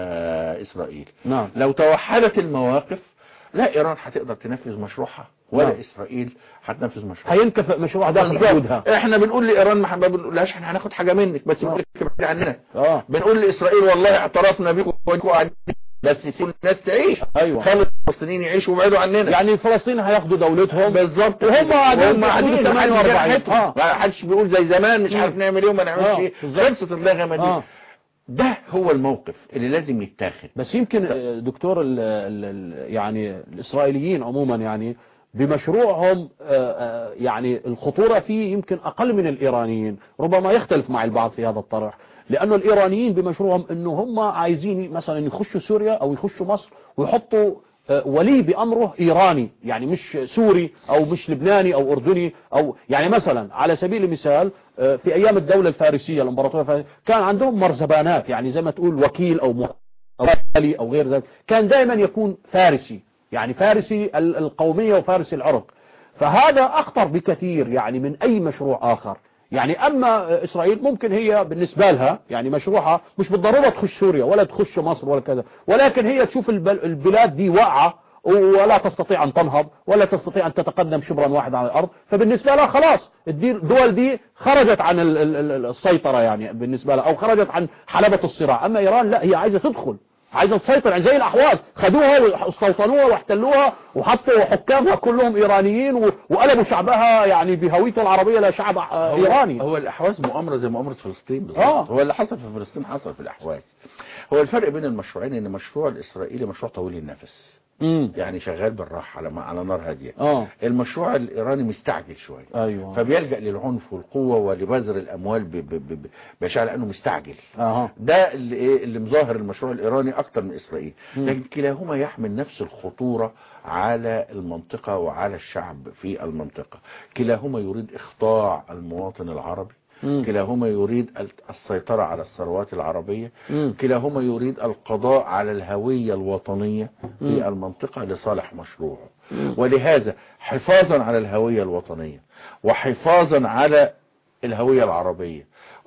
آه إسرائيل نعم لو توحدت المواقف لا إيران هتقدر تنفذ مشروعها ولا نعم. إسرائيل هتنفذ مشروعها هينكفئ مشروع داخل حدودها احنا بنقول لإيران ما ما بنقولهاش احنا هناخد حاجة منك بس نعم. بنقول لك ابعدي عننا اه بنقول لإسرائيل والله اعترفنا بيكم وانتوا قاعدين بس سيبوا الناس تعيش ايوه خلوا الفلسطينيين يعيشوا وابعدوا عننا يعني فلسطين هياخدوا دولتهم بالظبط وهم قاعدين وهم في قاعدين حدود محدش 48. جرحتهم. آه. ما حدش بيقول زي زمان مش مم. عارف نعمل ايه وما نعملش آه، ايه بالظبط. خلصت اللغمه دي اه ده هو الموقف اللي لازم يتاخد بس يمكن آه، دكتور ال ال ال يعني الإسرائيليين عموما يعني بمشروعهم آه، آه، يعني الخطورة فيه يمكن أقل من الإيرانيين ربما يختلف مع البعض في هذا الطرح لأنه الإيرانيين بمشروعهم أنه هم عايزين مثلا يخشوا سوريا أو يخشوا مصر ويحطوا آه، ولي بأمره إيراني يعني مش سوري أو مش لبناني أو أردني أو يعني مثلا على سبيل المثال آه، في أيام الدولة الفارسية الإمبراطورية الفارسية كان عندهم مرزبانات يعني زي ما تقول وكيل أو مح- أو والي أو غير ذلك كان دائما يكون فارسي يعني فارسي ال- القومية وفارسي العرق فهذا أخطر بكثير يعني من أي مشروع آخر يعني أما إسرائيل ممكن هي بالنسبة لها يعني مشروعها مش بالضرورة تخش سوريا ولا تخش مصر ولا كذا ولكن هي تشوف البل- البلاد دي واقعة ولا تستطيع أن تنهض ولا تستطيع أن تتقدم شبرا واحد على الأرض فبالنسبة لها خلاص الدي- الدول دي خرجت عن ال- ال- ال- السيطرة يعني بالنسبة لها أو خرجت عن حلبة الصراع أما إيران لا هي عايزة تدخل عايزة تسيطر يعني زي الأحواز خدوها واستوطنوها واحتلوها وحطوا حكامها كلهم إيرانيين و- وقلبوا شعبها يعني بهويته العربية لا شعب آه، إيراني هو الأحواز مؤامرة زي مؤامرة فلسطين بالظبط آه. هو اللي حصل في فلسطين حصل في الأحواز هو الفرق بين المشروعين ان المشروع الإسرائيلي مشروع طويل النفس امم يعني شغال بالراحة على على نار هادية اه المشروع الإيراني مستعجل شوية ايوه فبيلجأ للعنف والقوة ولبذر الأموال ب- ب- ب- بشعر لأنه مستعجل اها ده اللي, إيه اللي مظاهر المشروع الإيراني أكتر من إسرائيل مم. لكن كلاهما يحمل نفس الخطورة على المنطقة وعلى الشعب في المنطقة كلاهما يريد إخضاع المواطن العربي مم. كلاهما يريد ال- السيطرة على الثروات العربية مم. كلاهما يريد القضاء على الهوية الوطنية مم. في المنطقة لصالح مشروعه ولهذا حفاظا على الهوية الوطنية وحفاظا على الهوية العربية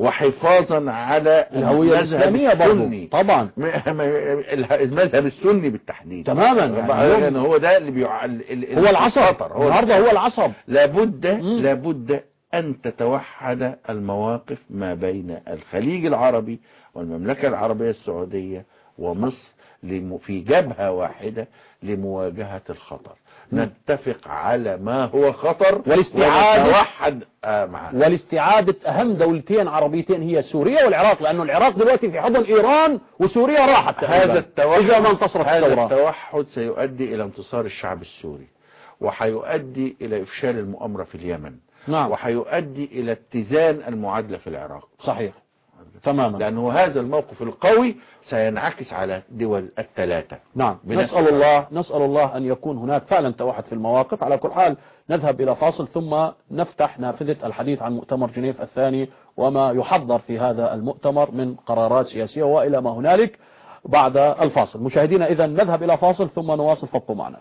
وحفاظا على الهوية المذهب الإسلامية برضو السني. طبعا م- م- اله- المذهب السني بالتحديد تماما يعني يعني اليوم هو ده اللي بيع... ال- ال- هو العصب الخطر هو النهارده هو العصب لابد مم. لابد أن تتوحد المواقف ما بين الخليج العربي والمملكة العربية السعودية ومصر لم- في جبهة واحدة لمواجهة الخطر مم. نتفق على ما هو خطر والاستعادة- ونتوحد آه، معه ولاستعادة أهم دولتين عربيتين هي سوريا والعراق لأنه العراق دلوقتي في حضن إيران وسوريا راحت هذا تقريباً. التوحد إذا ما انتصرت هذا الثورة التوحد سيؤدي إلى انتصار الشعب السوري وحيؤدي إلى إفشال المؤامرة في اليمن نعم وحيؤدي إلى اتزان المعادلة في العراق صحيح تماما لأنه هذا الموقف القوي سينعكس على دول الثلاثة نعم بنفس نسأل الله نسأل الله أن يكون هناك فعلا توحد في المواقف على كل حال نذهب إلى فاصل ثم نفتح نافذة الحديث عن مؤتمر جنيف الثاني وما يحضر في هذا المؤتمر من قرارات سياسية وإلى ما هنالك بعد الفاصل مشاهدينا إذا نذهب إلى فاصل ثم نواصل فابقوا معنا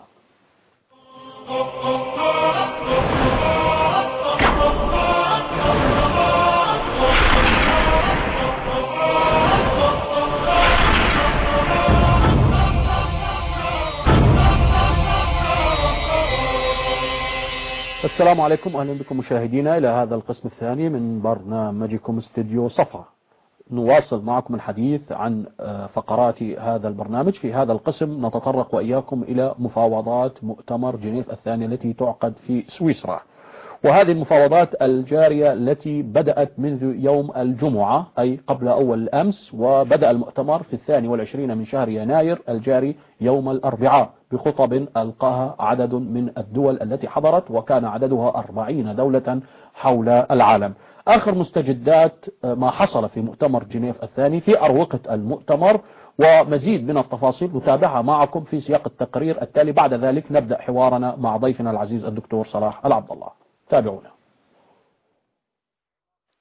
السلام عليكم أهلا بكم مشاهدينا إلى هذا القسم الثاني من برنامجكم استديو صفا نواصل معكم الحديث عن آه، فقرات هذا البرنامج في هذا القسم نتطرق وإياكم إلى مفاوضات مؤتمر جنيف الثاني التي تعقد في سويسرا وهذه المفاوضات الجارية التي بدأت منذ يوم الجمعة أي قبل أول الأمس وبدأ المؤتمر في الثاني والعشرين من شهر يناير الجاري يوم الأربعاء بخطب ألقاها عدد من الدول التي حضرت وكان عددها أربعين دولة حول العالم آخر مستجدات ما حصل في مؤتمر جنيف الثاني في أروقة المؤتمر ومزيد من التفاصيل نتابعها معكم في سياق التقرير التالي بعد ذلك نبدأ حوارنا مع ضيفنا العزيز الدكتور صلاح العبد الله تابعونا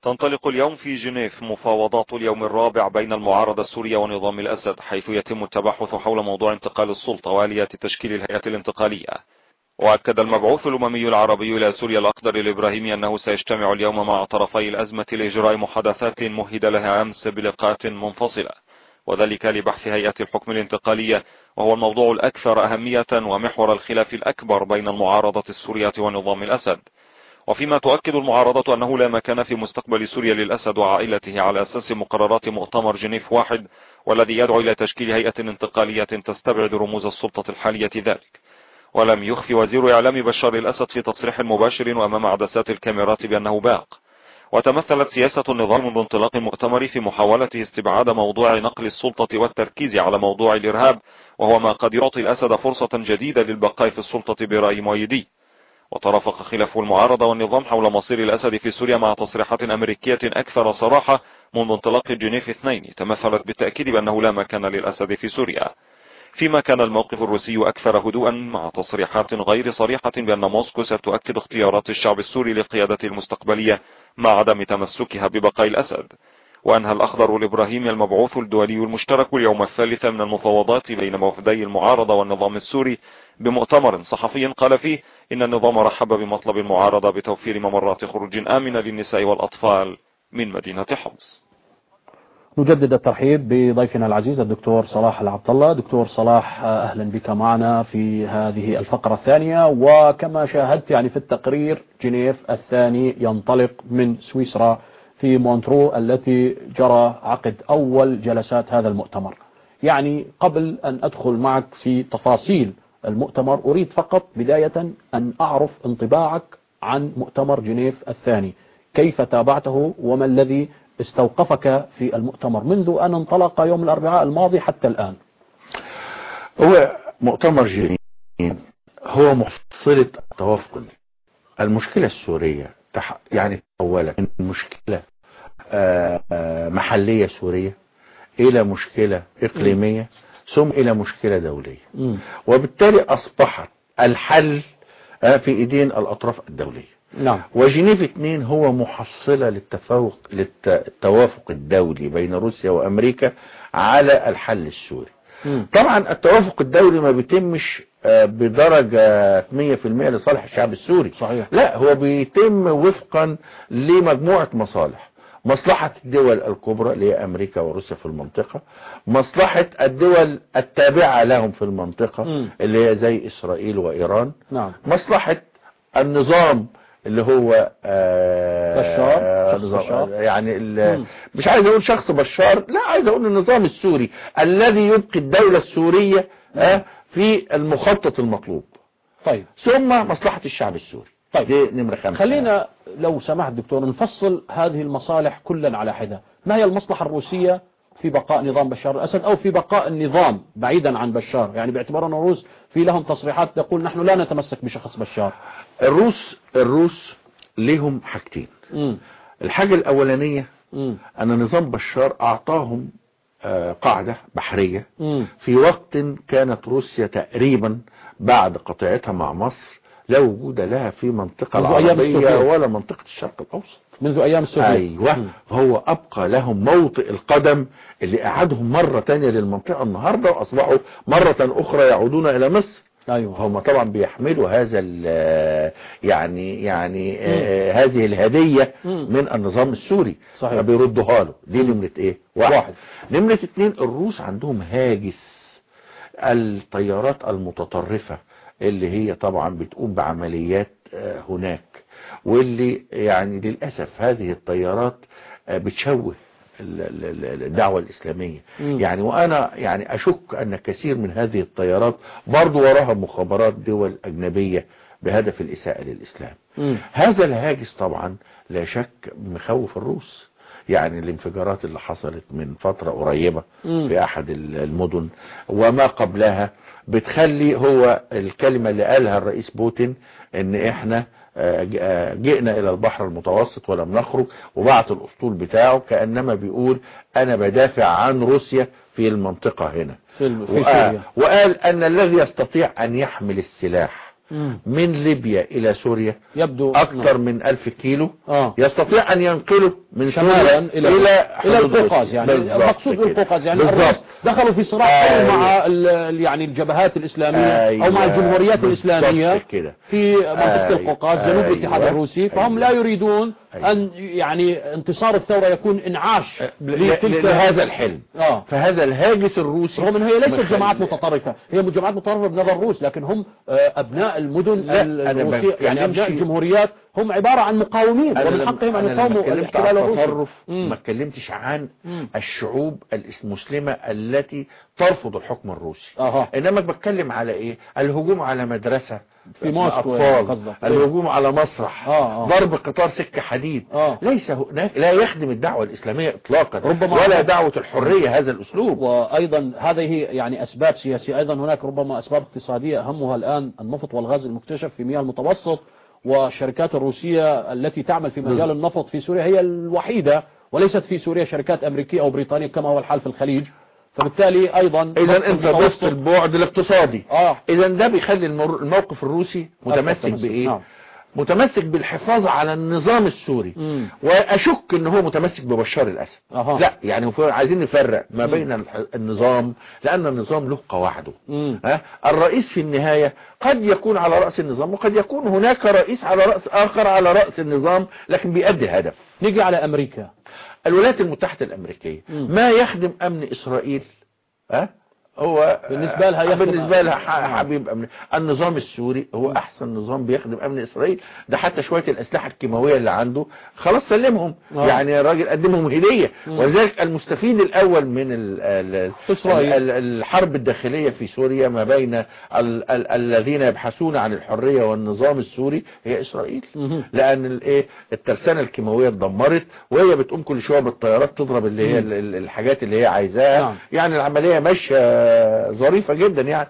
تنطلق اليوم في جنيف مفاوضات اليوم الرابع بين المعارضة السورية ونظام الأسد حيث يتم التبحث حول موضوع انتقال السلطة واليات تشكيل الهيئة الانتقالية وأكد المبعوث الأممي العربي إلى سوريا الأقدر الإبراهيمي أنه سيجتمع اليوم مع طرفي الأزمة لإجراء محادثات مهد لها أمس بلقاءات منفصلة وذلك لبحث هيئة الحكم الانتقالية وهو الموضوع الأكثر أهمية ومحور الخلاف الأكبر بين المعارضة السورية ونظام الأسد وفيما تؤكد المعارضة أنه لا مكان في مستقبل سوريا للأسد وعائلته على أساس مقررات مؤتمر جنيف واحد والذي يدعو إلى تشكيل هيئة انتقالية تستبعد رموز السلطة الحالية ذلك ولم يخفي وزير إعلام بشار الأسد في تصريح مباشر وأمام عدسات الكاميرات بأنه باق وتمثلت سياسة النظام منذ انطلاق المؤتمر في محاولته استبعاد موضوع نقل السلطة والتركيز على موضوع الإرهاب وهو ما قد يعطي الأسد فرصة جديدة للبقاء في السلطة برأي مؤيديه وترافق خلاف المعارضة والنظام حول مصير الأسد في سوريا مع تصريحات أمريكية أكثر صراحة منذ انطلاق جنيف اثنين تمثلت بالتأكيد بأنه لا مكان للأسد في سوريا فيما كان الموقف الروسي أكثر هدوءا مع تصريحات غير صريحة بأن موسكو ستؤكد اختيارات الشعب السوري لقيادته المستقبلية مع عدم تمسكها ببقاء الأسد وأنهى الأخضر الإبراهيمي المبعوث الدولي المشترك اليوم الثالث من المفاوضات بين وفدي المعارضة والنظام السوري بمؤتمر صحفي قال فيه إن النظام رحب بمطلب المعارضة بتوفير ممرات خروج آمنة للنساء والأطفال من مدينة حمص نجدد الترحيب بضيفنا العزيز الدكتور صلاح العبد الله دكتور صلاح أهلا بك معنا في هذه الفقرة الثانية وكما شاهدت يعني في التقرير جنيف الثاني ينطلق من سويسرا في مونترو التي جرى عقد أول جلسات هذا المؤتمر يعني قبل أن أدخل معك في تفاصيل المؤتمر أريد فقط بداية أن أعرف انطباعك عن مؤتمر جنيف الثاني كيف تابعته وما الذي استوقفك في المؤتمر منذ أن انطلق يوم الأربعاء الماضي حتى الآن هو مؤتمر جنيف هو محصلة توافق المشكلة السورية يعني أولا المشكلة محلية سورية إلى مشكلة إقليمية ثم إلى مشكلة دولية وبالتالي أصبحت الحل في إيدين الأطراف الدولية نعم وجنيف 2 هو محصلة للتفوق للتوافق الدولي بين روسيا وأمريكا على الحل السوري مم. طبعا التوافق الدولي ما بيتمش بدرجة 100% لصالح الشعب السوري صحيح. لا هو بيتم وفقا لمجموعة مصالح مصلحة الدول الكبرى اللي هي أمريكا وروسيا في المنطقة مصلحة الدول التابعة لهم في المنطقة مم. اللي هي زي إسرائيل وإيران نعم مصلحة النظام اللي هو آه بشار، شخص نظام- بشار. يعني ال- مم. مش عايز اقول شخص بشار لا عايز اقول النظام السوري الذي يبقي الدولة السورية آه في المخطط المطلوب طيب ثم مصلحة الشعب السوري طيب. دي نمرة خمسة خلينا لو سمحت دكتور نفصل هذه المصالح كلا على حدة ما هي المصلحة الروسية في بقاء نظام بشار الأسد أو في بقاء النظام بعيدا عن بشار يعني باعتبار أن الروس في لهم تصريحات تقول نحن لا نتمسك بشخص بشار الروس الروس ليهم حاجتين مم. الحاجة الأولانية مم. أن نظام بشار أعطاهم آه، قاعدة بحرية مم. في وقت كانت روسيا تقريبا بعد قطيعتها مع مصر لا وجود لها في منطقة منذ أيام العربية السوفيت. ولا منطقة الشرق الأوسط منذ أيام السوفيت أيوة مم. فهو أبقى لهم موطئ القدم اللي أعادهم مرة تانية للمنطقة النهاردة وأصبحوا مرة أخرى يعودون إلى مصر أيوة هم طبعا بيحملوا هذا ال- يعني يعني آه هذه الهدية مم. من النظام السوري صحيح. فبيردوها له دي نمرة ايه واحد, واحد. نمرة اتنين الروس عندهم هاجس الطيارات المتطرفة اللي هي طبعا بتقوم بعمليات آه، هناك واللي يعني للأسف هذه الطيارات آه، بتشوه ال- ال- ال- الدعوة الإسلامية مم. يعني وأنا يعني أشك أن كثير من هذه الطيارات برضو وراها مخابرات دول أجنبية بهدف الإساءة للإسلام مم. هذا الهاجس طبعا لا شك مخوف الروس يعني الانفجارات اللي حصلت من فترة قريبة مم. في أحد ال- المدن وما قبلها بتخلي هو الكلمة اللي قالها الرئيس بوتين ان احنا آه، ج- آه، جئنا الى البحر المتوسط ولم نخرج وبعت الاسطول بتاعه كأنما بيقول انا بدافع عن روسيا في المنطقة هنا في, ال- في وقال, سوريا وقال ان الذي يستطيع ان يحمل السلاح مم. من ليبيا الى سوريا يبدو اكثر من الف كيلو آه. يستطيع ان ينقله من شمالا سوريا الى الى الى حدود القوقاز روسيا. يعني بالضبط المقصود كده. بالقوقاز يعني بالضبط. الروس دخلوا في صراع قوي أيوة. مع ال- ال- يعني الجبهات الاسلاميه أيوة. او مع الجمهوريات بالضبط الاسلاميه كده. في منطقه أيوة. القوقاز جنوب أيوة. الاتحاد الروسي فهم أيوة. لا يريدون أيوة. ان يعني انتصار الثوره يكون انعاش ل- لتلك لهذا الحلم اه فهذا الهاجس الروسي رغم ان هي ليست مخلي- جماعات متطرفه هي جماعات متطرفه بنظر الروس لكن هم آه، ابناء المدن لا، أنا الروسيه يعني ابناء بتكلمش- الجمهوريات هم عباره عن مقاومين أنا ومن لما- حقهم ان أنا لما يقاوموا اتكلمت الاحتلال عن الروسي التطرف مم. ما اتكلمتش عن مم. الشعوب المسلمة التي ترفض الحكم الروسي اها انما بتكلم على ايه الهجوم على مدرسة في موسكو أطفال. قصدك. الهجوم على مسرح آه، آه. ضرب قطار سكة حديد آه. ليس هناك لا يخدم الدعوة الإسلامية إطلاقا ربما- ولا دعوة الحرية هذا الأسلوب وايضا هذه يعني اسباب سياسيه ايضا هناك ربما اسباب اقتصاديه اهمها الان النفط والغاز المكتشف في مياه المتوسط والشركات الروسيه التي تعمل في مجال النفط في سوريا هي الوحيده وليست في سوريا شركات امريكيه او بريطانيه كما هو الحال في الخليج فبالتالي ايضا إذا أنت بص البعد الاقتصادي اه إذا ده بيخلي المر- الموقف الروسي متمسك التمسك، بإيه نعم. متمسك بالحفاظ على النظام السوري مم. واشك ان هو متمسك ببشار الاسد أها. لا يعني هو عايزين نفرق ما بين الح- النظام لان النظام له قواعده مم. ها الرئيس في النهاية قد يكون على رأس النظام وقد يكون هناك رئيس على رأس آخر على رأس النظام لكن بيأدي الهدف نيجي على امريكا الولايات المتحدة الأمريكية مم. ما يخدم أمن إسرائيل ها هو بالنسبة لها يخدم- بالنسبة لها ح- حبيب أمن النظام السوري هو أحسن نظام بيخدم أمن إسرائيل ده حتى شوية الأسلحة الكيماوية اللي عنده خلاص سلمهم آه. يعني الراجل قدمهم هدية مم. ولذلك المستفيد الأول من ال ال إسرائيل. ال- ال- الحرب الداخلية في سوريا ما بين ال ال الذين يبحثون عن الحرية والنظام السوري هي إسرائيل مهم. لأن الايه الترسانة الكيماوية اتدمرت وهي بتقوم كل شوية بالطيارات تضرب اللي هي مم. ال- ال- الحاجات اللي هي عايزاها نعم. يعني العملية ماشية ظريفة جدا يعني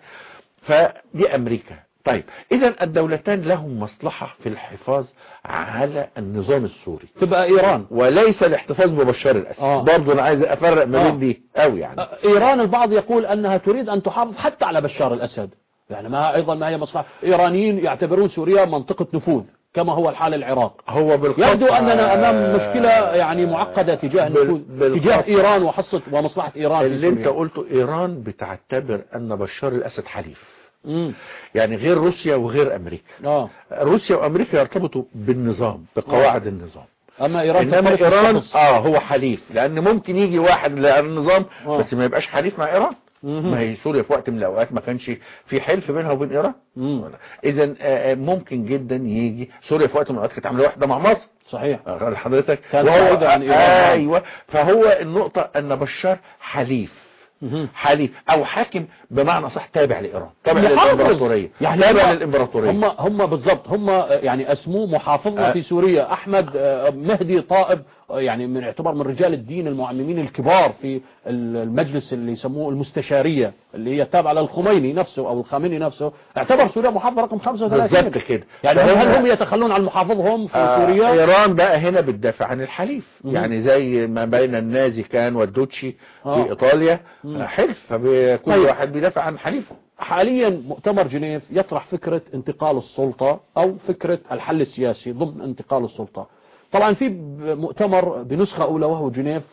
فدي أمريكا طيب إذا الدولتان لهم مصلحة في الحفاظ على النظام السوري تبقى ايران وليس الاحتفاظ ببشار الأسد آه. برضه أنا عايز أفرق ما آه. بين دي قوي يعني ايران البعض يقول انها تريد ان تحافظ حتى على بشار الاسد يعني ما ايضا ما هي مصلحه ايرانيين يعتبرون سوريا منطقه نفوذ كما هو الحال العراق هو بالقطع يبدو اننا امام مشكله يعني معقده تجاه بال- النفوذ بالقطع. تجاه ايران وحصه ومصلحه ايران في اللي انت سوريا قلته إيران بتعتبر أن بشار الأسد حليف مم. يعني غير روسيا وغير أمريكا اه روسيا وأمريكا يرتبطوا بالنظام بقواعد النظام اما ايران انما تختلف ايران بالشخص. اه هو حليف لان ممكن يجي واحد للنظام آه. بس ما يبقاش حليف مع ايران مهم. ما هي سوريا في وقت من الاوقات ما كانش في حلف بينها وبين ايران مم. اذا آه، ممكن جدا يجي سوريا في وقت من الاوقات كانت عامله واحده مع مصر صحيح آه، حضرتك كانت وهو- بعيدة عن إيران. ايوه فهو النقطه ان بشار حليف مهم. حليف او حاكم بمعنى صح تابع لايران تابع محافظ. للامبراطوريه يعني تابع هم- للامبراطوريه هم هم بالضبط هم يعني اسموه محافظنا آه. في سوريا احمد آه، مهدي طائب آه، يعني من يعتبر من رجال الدين المعممين الكبار في المجلس اللي يسموه المستشاريه اللي هي تابعه للخميني نفسه او الخامنئي نفسه اعتبر سوريا محافظه رقم 35 بالظبط كده يعني هل فهم- هم يتخلون عن محافظهم في آه، سوريا ايران بقى هنا بتدافع عن الحليف مم. يعني زي ما بين النازي كان والدوتشي آه. في ايطاليا مم. آه، حلف فكل طيب. واحد بيدافع عن حليفه حاليا مؤتمر جنيف يطرح فكرة انتقال السلطة أو فكرة الحل السياسي ضمن انتقال السلطة طبعا في ب- مؤتمر بنسخة أولى وهو جنيف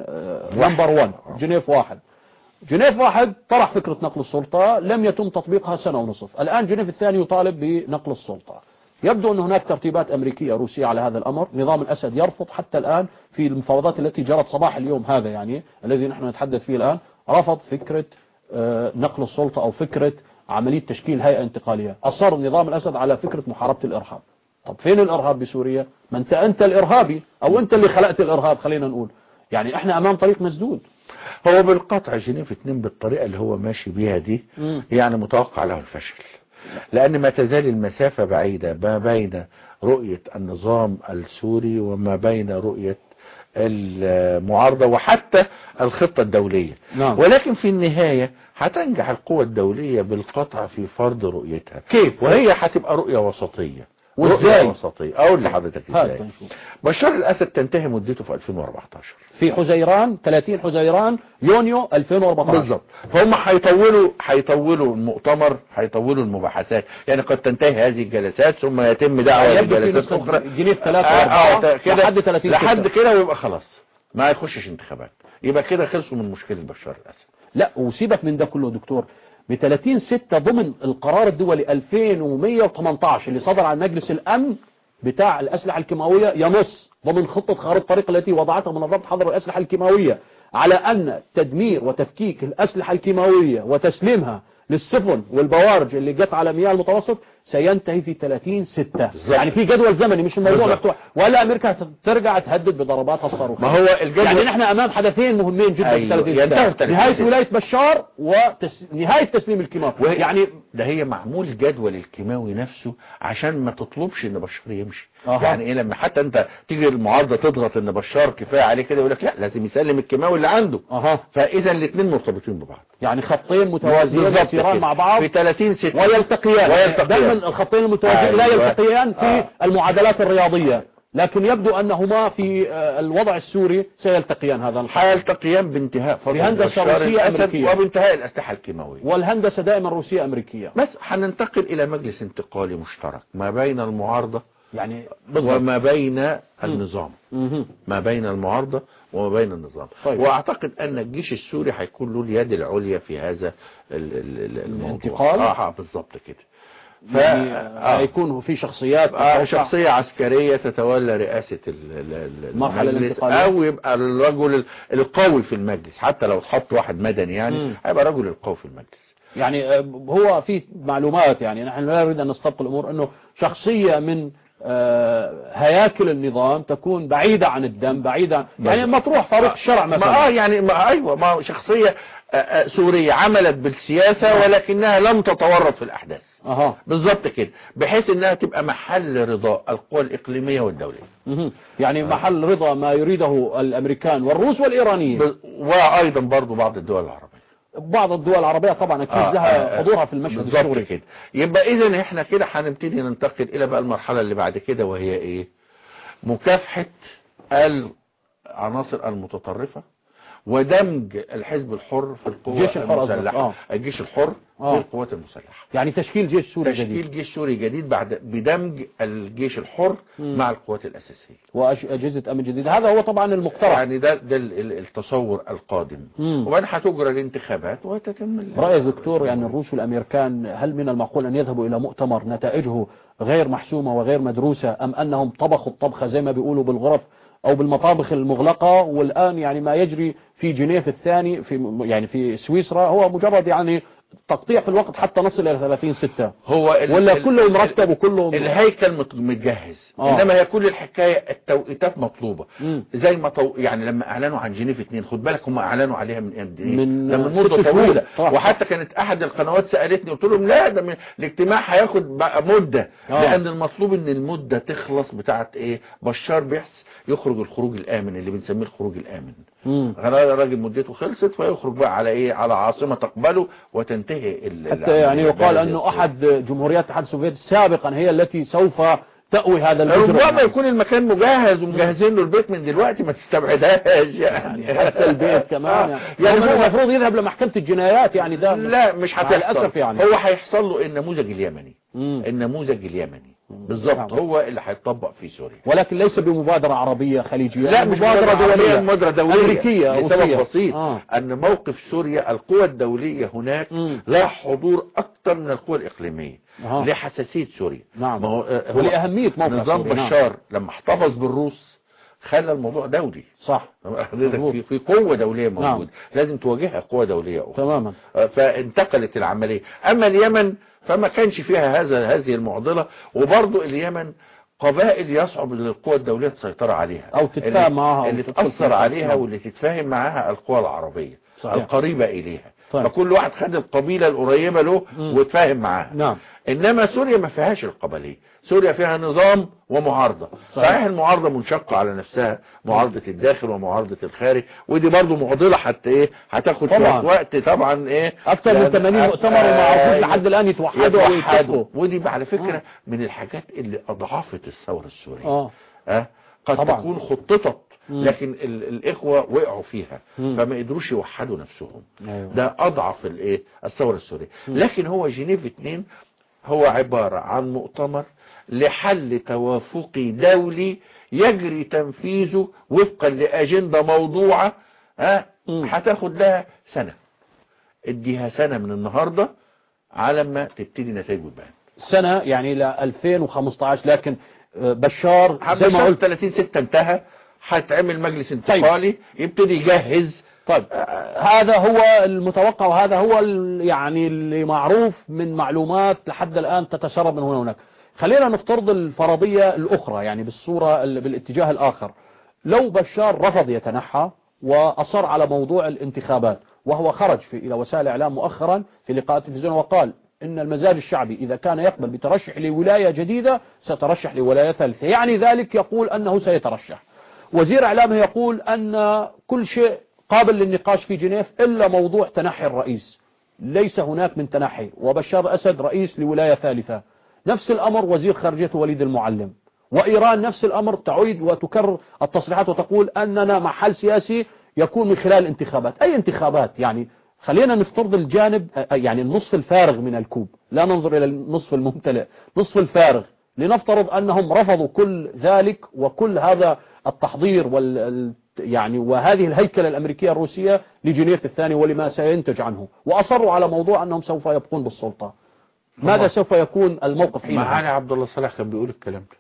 نمبر 1 جنيف واحد جنيف واحد طرح فكرة نقل السلطة لم يتم تطبيقها سنة ونصف الآن جنيف الثاني يطالب بنقل السلطة يبدو أن هناك ترتيبات أمريكية روسية على هذا الأمر نظام الأسد يرفض حتى الآن في المفاوضات التي جرت صباح اليوم هذا يعني الذي نحن نتحدث فيه الآن رفض فكرة آه، نقل السلطة أو فكرة عملية تشكيل هيئة انتقالية أصر نظام الأسد على فكرة محاربة الإرهاب طب فين الإرهاب بسوريا ما أنت أنت الإرهابي أو أنت اللي خلقت الإرهاب خلينا نقول يعني إحنا أمام طريق مسدود هو بالقطع جنيف اتنين بالطريقة اللي هو ماشي بيها دي مم. يعني متوقع له الفشل لأن ما تزال المسافة بعيدة ما بين رؤية النظام السوري وما بين رؤية المعارضة وحتى الخطة الدولية نعم. ولكن في النهاية هتنجح القوى الدولية بالقطع في فرض رؤيتها كيف؟ وهي هتبقى رؤية وسطية وازاي رؤية وسطية اقول لحضرتك هات ازاي نشوف. بشار الاسد تنتهي مدته في 2014 في حزيران 30 حزيران يونيو 2014 بالظبط فهم هيطولوا هيطولوا المؤتمر هيطولوا المباحثات يعني قد تنتهي هذه الجلسات ثم يتم دعوه يعني يبدو في لجلسات نسخة اخرى جنيه ثلاثة آه، آه، وأربعة كده لحد 30 لحد ستة. كده ويبقى خلاص ما يخشش انتخابات يبقى كده خلصوا من مشكله بشار الاسد لا وسيبك من ده كله يا دكتور ب 30 6 ضمن القرار الدولي 2118 اللي صدر عن مجلس الامن بتاع الاسلحه الكيماويه ينص ضمن خطه خارطه الطريق التي وضعتها منظمه حظر الاسلحه الكيماويه على ان تدمير وتفكيك الاسلحه الكيماويه وتسليمها للسفن والبوارج اللي جت على مياه المتوسط سينتهي في 30 6 يعني في جدول زمني مش الموضوع بالظبط. مفتوح ولا امريكا سترجع تهدد بضرباتها الصاروخيه ما هو الجدول يعني نحن امام حدثين مهمين جدا أيوة، في 30 ينتهوا في ستة 30 نهايه ستة. ولايه بشار ونهايه تسليم الكيماوي وهي- يعني ده هي معمول جدول الكيماوي نفسه عشان ما تطلبش ان بشار يمشي أها. يعني ايه لما حتى انت تيجي المعارضه تضغط ان بشار كفايه عليه كده يقول لك لا لازم يسلم الكيماوي اللي عنده اها فاذا الاثنين مرتبطين ببعض يعني خطين متوازيين بالظبط يسيران كده. مع بعض في 30 6 ويلتقيان ويلتقيان. دائما الخطين المتوازيين لا أيوة. يلتقيان في آه. المعادلات الرياضيه لكن يبدو انهما في آه، الوضع السوري سيلتقيان هذا الحال هيلتقيان بانتهاء فترة بهندسة بشار روسية الأسد أمريكية. وبانتهاء الأسلحة الكيماوية والهندسه دائما روسيه امريكيه بس هننتقل إلى مجلس انتقالي مشترك ما بين المعارضة يعني وما بين النظام مهم. ما بين المعارضة وما بين النظام طيب. واعتقد ان الجيش السوري هيكون له اليد العليا في هذا ال- ال- ال- الموضوع الانتقال؟ اه آه، بالظبط كده ف... يعني آه. هيكون في شخصيات آه تتوقع- شخصية عسكرية تتولى رئاسة ال- ال- ال- المرحلة المجلس الانتقالية. او يبقى الرجل ال- القوي في المجلس حتى لو تحط واحد مدني يعني مم. هيبقى رجل القوي في المجلس يعني آه، هو في معلومات يعني نحن لا نريد أن نستبق الأمور أنه شخصية من آه، هياكل النظام تكون بعيدة عن الدم بعيدة عن يعني مطروح فاروق الشرع ما اه مثلا يعني ما ايوه ما هو شخصية آه، آه، سورية عملت بالسياسة ولكنها لم تتورط في الاحداث أها بالظبط كده بحيث انها تبقى محل رضاء القوى الاقليمية والدولية مهم. يعني محل رضا ما يريده الأمريكان والروس والإيرانيين ب- وايضا برضو بعض الدول العربية بعض الدول العربية طبعا أكيد آه، لها آه، حضورها في المشهد بالظبط السوري كده يبقى اذا احنا كده هنبتدي ننتقل الى بقى المرحله اللي بعد كده وهي ايه مكافحه العناصر المتطرفه ودمج الحزب الحر في القوى الجيش الحر قصدك، المسلحه آه. الجيش الحر آه. في القوات المسلحه يعني تشكيل جيش سوري تشكيل جديد جيش سوري جديد بعد بدمج الجيش الحر مم. مع القوات الاساسيه وأجهزة أمن جديد هذا هو طبعا المقترح يعني ده ده ال- ال- التصور القادم مم. وبعدين هتجرى الانتخابات وتتم ال- رأي دكتور يعني الروس والأمريكان هل من المعقول أن يذهبوا إلى مؤتمر نتائجه غير محسومة وغير مدروسة أم أنهم طبخوا الطبخة زي ما بيقولوا بالغرف أو بالمطابخ المغلقة والآن يعني ما يجري في جنيف الثاني في يعني في سويسرا هو مجرد يعني تقطيع في الوقت حتى نصل إلى 30 ستة هو ال- ولا ال- كله ال- مرتب وكله الهيكل مت- متجهز آه. انما هي كل الحكايه التوقيتات مطلوبه مم. زي ما طو... يعني لما اعلنوا عن جنيف اتنين خد بالك هم اعلنوا عليها من قد ايه من ده من ست مده شهور. طويله صح. وحتى كانت احد القنوات سالتني قلت لهم لا ده من... الاجتماع هياخد بقى مده آه. لان المطلوب ان المده تخلص بتاعت ايه بشار بيحس يخرج الخروج الامن اللي بنسميه الخروج الامن مم. الراجل مدته خلصت فيخرج بقى على ايه على عاصمه تقبله وتنتهي ال- حتى يعني العملية. يقال أنه أحد جمهوريات الاتحاد السوفيتي سابقا هي التي سوف تأوي هذا المجرم ربما يكون المكان مجهز ومجهزين له البيت من دلوقتي ما تستبعدهاش يعني حتى البيت كمان آه. يعني هو هو- المفروض يذهب لمحكمة الجنايات يعني ده لا مش مع هتحصل الأسف يعني هو هيحصل له النموذج اليمني مم. النموذج اليمني بالظبط نعم. هو اللي هيتطبق في سوريا ولكن ليس بمبادرة عربية خليجية لا مش مبادرة دولية مبادرة دولية أمريكية لسبب روسية. بسيط آه. أن موقف سوريا القوى الدولية هناك مم. لها حضور أكثر من القوى الإقليمية آه. لحساسية سوريا نعم. ما هو آه، هو ولأهمية موقف نظام سوريا، نعم. بشار لما احتفظ بالروس خلى الموضوع دولي صح حضرتك مظبوط. في في قوة دولية نعم. موجودة لازم تواجهها قوة دولية أخرى تماما فانتقلت العملية أما اليمن فما كانش فيها هذا هذه المعضلة وبرضو اليمن قبائل يصعب للقوى الدولية تسيطر عليها أو تتفاهم اللي- معها أو اللي تدخل تأثر فيها. عليها نعم. واللي تتفاهم معاها القوى العربية صحيح. القريبة إليها طيب. فكل واحد خد القبيلة القريبة له مم. وتفاهم معاها نعم انما سوريا ما فيهاش القبليه سوريا فيها نظام ومعارضه صحيح. صحيح المعارضه منشقه على نفسها معارضه الداخل ومعارضه الخارج ودي برضو معضله حتى ايه هتاخد طبعاً. شويه وقت طبعا ايه اكثر من لأن- 80 مؤتمر وما آه، عرفوش لحد الان يتوحدوا يتوحدوا ويتفقوا ودي على فكره من الحاجات اللي اضعفت الثوره السوريه اه أه؟ قد طبعاً. تكون خططت مم. لكن ال الإخوة وقعوا فيها مم. فما قدروش يوحدوا نفسهم أيوة. ده أضعف الإيه الثورة السورية لكن هو جنيف 2 هو عبارة عن مؤتمر لحل توافقي دولي يجري تنفيذه وفقا لأجندة موضوعة ها مم. هتاخد لها سنة اديها سنة من النهاردة على ما تبتدي نتائج وتبان سنة يعني ل 2015 لكن آه، بشار زي ما بشار قلت 30 6 انتهى هتعمل مجلس انتقالي يبتدي يجهز طيب آه، هذا هو المتوقع وهذا هو ال- يعني اللي معروف من معلومات لحد الآن تتسرب من هنا وهناك خلينا نفترض الفرضية الأخرى يعني بالصورة ال- بالاتجاه الآخر لو بشار رفض يتنحى وأصر على موضوع الانتخابات وهو خرج في إلى وسائل الإعلام مؤخرا في لقاء تلفزيون وقال إن المزاج الشعبي إذا كان يقبل بترشح لولاية جديدة سيترشح لولاية ثالثة يعني ذلك يقول أنه سيترشح وزير إعلامه يقول أن كل شيء قابل للنقاش في جنيف إلا موضوع تنحي الرئيس ليس هناك من تنحي وبشار أسد رئيس لولاية ثالثة نفس الأمر وزير خارجية وليد المعلم وإيران نفس الأمر تعيد وتكرر التصريحات وتقول أننا مع حل سياسي يكون من خلال انتخابات أي انتخابات يعني خلينا نفترض الجانب يعني النصف الفارغ من الكوب لا ننظر إلى النصف الممتلئ نصف الفارغ لنفترض أنهم رفضوا كل ذلك وكل هذا التحضير وال ال- يعني وهذه الهيكلة الأمريكية الروسية لجنيف الثاني ولما سينتج عنه وأصروا على موضوع أنهم سوف يبقون بالسلطة ماذا سوف يكون الموقف معالي حينها عبد الله صالح كان بيقول الكلام ده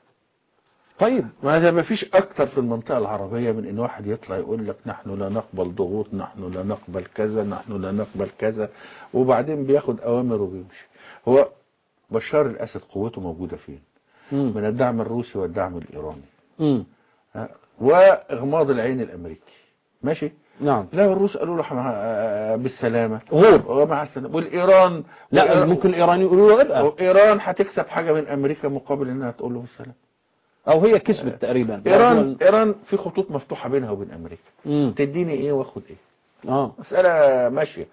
طيب ماذا ما فيش اكتر في المنطقة العربية من ان واحد يطلع يقول لك نحن لا نقبل ضغوط نحن لا نقبل كذا نحن لا نقبل كذا وبعدين بياخد اوامر وبيمشي هو بشار الاسد قوته موجودة فين مم. من الدعم الروسي والدعم الايراني مم. ها؟ واغماض العين الامريكي ماشي نعم لا الروس قالوا له إحنا، آه، بالسلامة غور ومع السلامة والايران لا والإيران- ممكن الإيراني يقولوا له ابقى وايران هتكسب حاجة من امريكا مقابل انها تقول له بالسلامة أو هي كسبت تقريبا ايران ايران في خطوط مفتوحة بينها وبين امريكا مم. تديني ايه واخد ايه آه. مسألة ماشية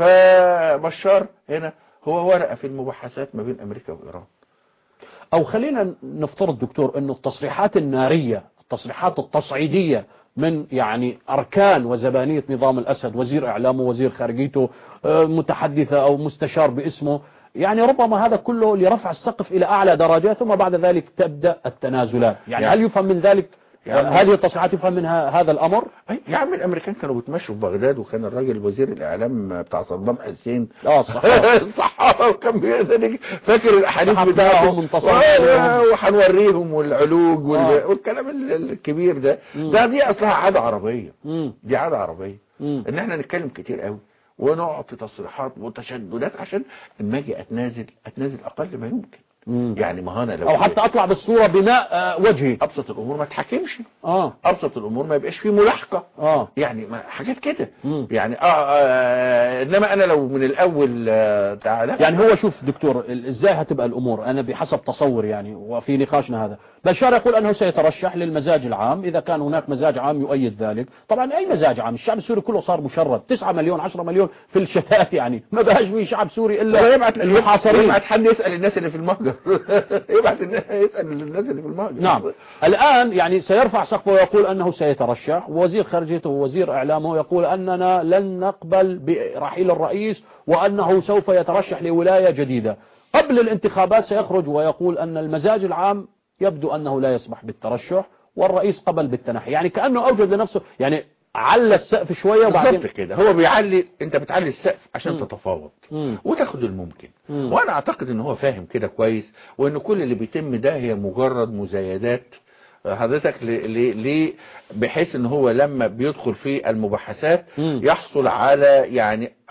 فبشار هنا هو ورقة في المباحثات ما بين امريكا وايران أو خلينا نفترض دكتور أنه التصريحات النارية التصريحات التصعيدية من يعني أركان وزبانية نظام الأسد وزير إعلامه وزير خارجيته آه، متحدثة أو مستشار باسمه يعني ربما هذا كله لرفع السقف إلى أعلى درجات ثم بعد ذلك تبدأ التنازلات يعني يعني- هل يفهم من ذلك يعني- هذه التصريحات يفهم منها هذا الأمر أي يا عم الامريكان كانوا بيتمشوا في بغداد وكان الراجل وزير الاعلام بتاع صدام حسين آه صح الصحابه وكان بيقدر فاكر الاحاديث صحابة بتاعته منتصر و- عليهم. وهنوريهم والعلوج وال- آه. والكلام ال- الكبير ده مم. ده دي اصلها عاده عربيه مم. دي عاده عربيه مم. ان احنا نتكلم كتير قوي ونقعد في تصريحات وتشددات عشان اما اجي اتنازل اتنازل اقل ما يمكن مم. يعني ما هو انا لو أو حتى أطلع بالصورة بناء آه، وجهي ابسط الامور ما تحكمش آه ابسط الامور ما يبقاش فيه ملاحقه آه يعني ما حاجات كده مم. يعني آه, آه انما انا لو من الاول آه تعالى يعني هو شوف دكتور ال- ازاي هتبقى الامور انا بحسب تصور يعني وفي نقاشنا هذا بشار يقول انه سيترشح للمزاج العام اذا كان هناك مزاج عام يؤيد ذلك طبعا اي مزاج عام الشعب السوري كله صار مشرد 9 مليون 10 مليون في الشتات يعني ما بقاش في شعب سوري لا الا يبعت المحاصرين يبعت حد يسال الناس اللي في المهجر يبعت الناس يسال الناس اللي في المهجر نعم الآن يعني سيرفع سقفه ويقول أنه سيترشح ووزير خارجيته ووزير إعلامه يقول أننا لن نقبل برحيل الرئيس وأنه سوف يترشح لولاية جديدة قبل الانتخابات سيخرج ويقول أن المزاج العام يبدو أنه لا يسمح بالترشح والرئيس قبل بالتنحي يعني كأنه أوجد لنفسه يعني على السقف شوية وبعدين بالظبط كده هو بيعلي انت بتعلي السقف عشان مم. تتفاوض مم. وتاخد الممكن مم. وانا اعتقد ان هو فاهم كده كويس وان كل اللي بيتم ده هي مجرد مزايدات حضرتك ل... ل... ل... بحيث ان هو لما بيدخل في المباحثات مم. يحصل على يعني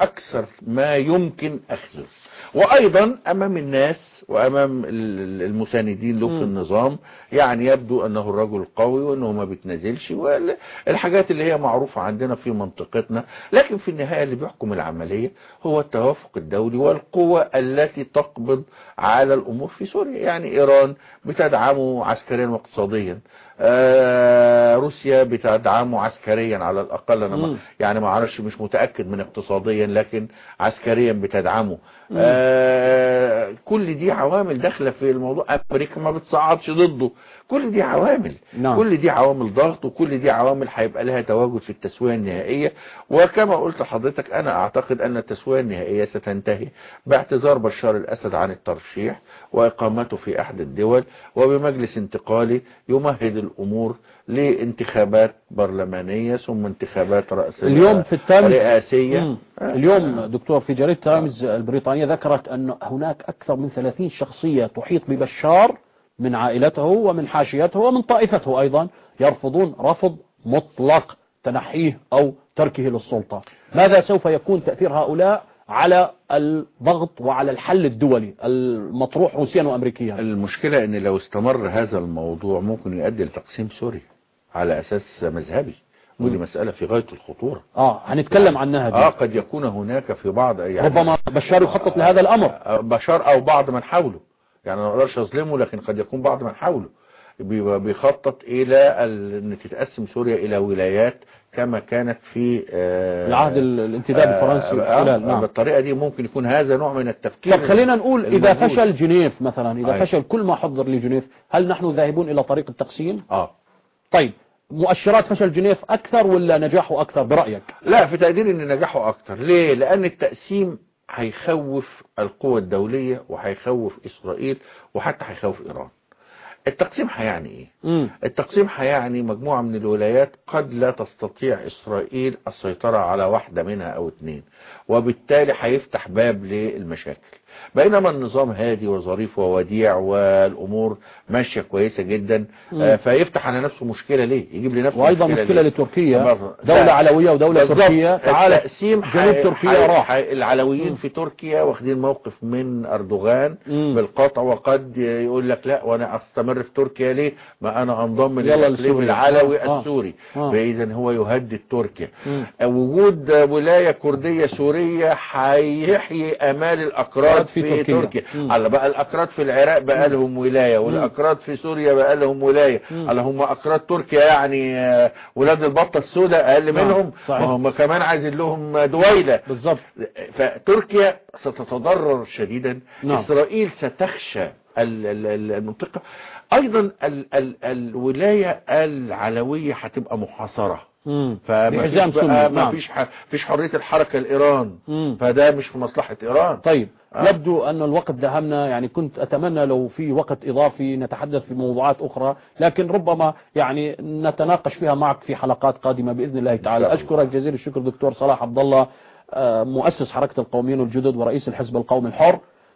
أكثر ما يمكن أخذه وأيضا أمام الناس وأمام ال- المساندين له في مم. النظام يعني يبدو أنه الرجل قوي وأنه ما بيتنازلش والحاجات اللي هي معروفة عندنا في منطقتنا لكن في النهاية اللي بيحكم العملية هو التوافق الدولي والقوة التي تقبض على الأمور في سوريا يعني إيران بتدعمه عسكريا واقتصاديا آه، روسيا بتدعمه عسكريا على الأقل أنا ما مم. يعني ما اعرفش مش متأكد من اقتصاديا لكن عسكريا بتدعمه آه كل دي عوامل داخلة في الموضوع امريكا ما بتصعدش ضده كل دي عوامل نعم. كل دي عوامل ضغط وكل دي عوامل هيبقى لها تواجد في التسوية النهائية وكما قلت لحضرتك انا اعتقد ان التسوية النهائية ستنتهي باعتذار بشار الاسد عن الترشيح واقامته في احد الدول وبمجلس انتقالي يمهد الامور لانتخابات برلمانية ثم انتخابات رئاسية اليوم في التايمز رئاسية مم. اليوم دكتور في جريدة تايمز البريطانية ذكرت أن هناك أكثر من 30 شخصية تحيط ببشار من عائلته ومن حاشيته ومن طائفته أيضا يرفضون رفض مطلق تنحيه أو تركه للسلطة ماذا سوف يكون تأثير هؤلاء على الضغط وعلى الحل الدولي المطروح روسيا وأمريكيا المشكلة ان لو استمر هذا الموضوع ممكن يؤدي لتقسيم سوريا على اساس مذهبي ودي مم. مسألة في غاية الخطورة آه هنتكلم عنها دي اه قد يكون هناك في بعض يعني ربما بشار يخطط لهذا الأمر آه، بشار او بعض من حوله يعني انا ما اقدرش اظلمه لكن قد يكون بعض من حوله بي- بيخطط الى ال- ان تتقسم سوريا الى ولايات كما كانت في آه، العهد ال- الانتداب الفرنسي آه، والاحتلال آه، نعم بالطريقة دي ممكن يكون هذا نوع من التفكير طب خلينا نقول إذا الموجود. فشل جنيف مثلا إذا أيوة. فشل كل ما حضر لجنيف هل نحن ذاهبون إلى طريق التقسيم اه طيب مؤشرات فشل جنيف أكثر ولا نجاحه أكثر برأيك لا في تقديري ان نجاحه اكتر ليه لان التقسيم هيخوف القوى الدولية وهيخوف اسرائيل وحتى هيخوف ايران التقسيم هيعني ايه مم. التقسيم هيعني مجموعة من الولايات قد لا تستطيع اسرائيل السيطرة على واحدة منها او اتنين وبالتالي هيفتح باب للمشاكل بينما النظام هادي وظريف ووديع والامور ماشية كويسة جدا مم. آه، فيفتح على نفسه مشكلة ليه يجيب لنفسه وأيضا مشكلة مشكلة ليه؟ لتركيا مرة. دولة لا. علوية ودولة بالظبط. تركيا تعال التقسيم جنوب حي- تركيا حي- راح حي- العلويين مم. في تركيا واخدين موقف من أردوغان مم. بالقطع وقد يقول لك لا وانا استمر في تركيا ليه ما انا انضم يلا للاقليم لسوريا. العلوي آه. السوري آه. فاذا هو يهدد تركيا مم. وجود ولاية كردية سورية هيحيي امال الاكراد في في, تركيا. تركيا مم. على بقى الاكراد في العراق بقى لهم ولاية والاكراد في سوريا بقى لهم ولاية مم. على هم اكراد تركيا يعني آه، ولاد البطة السوداء اقل نعم. منهم صحيح. وهم كمان عايزين لهم دويلة بالضبط فتركيا ستتضرر شديدا نعم. إسرائيل ستخشى ال- ال- ال- المنطقة أيضا ال ال الولاية العلوية هتبقى محاصرة مم. فما بحزام فيش سني بقى ما نعم فيش ح- فيش حرية الحركة لإيران مم. فده مش في مصلحة إيران طيب آه. يبدو أن الوقت دهمنا يعني كنت أتمنى لو في وقت إضافي نتحدث في موضوعات أخرى لكن ربما يعني نتناقش فيها معك في حلقات قادمة بإذن الله تعالى إن شاء الله. أشكرك جزيل الشكر دكتور صلاح عبد الله آه، مؤسس حركة القوميين الجدد ورئيس الحزب القومي الحر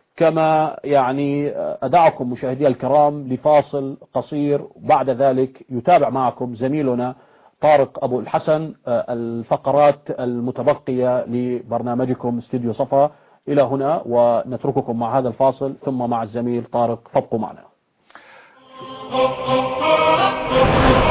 كما يعني آه، أدعكم مشاهدي الكرام لفاصل قصير بعد ذلك يتابع معكم زميلنا طارق أبو الحسن آه، الفقرات المتبقية لبرنامجكم استوديو صفا إلى هنا ونترككم مع هذا الفاصل ثم مع الزميل طارق فابقوا معنا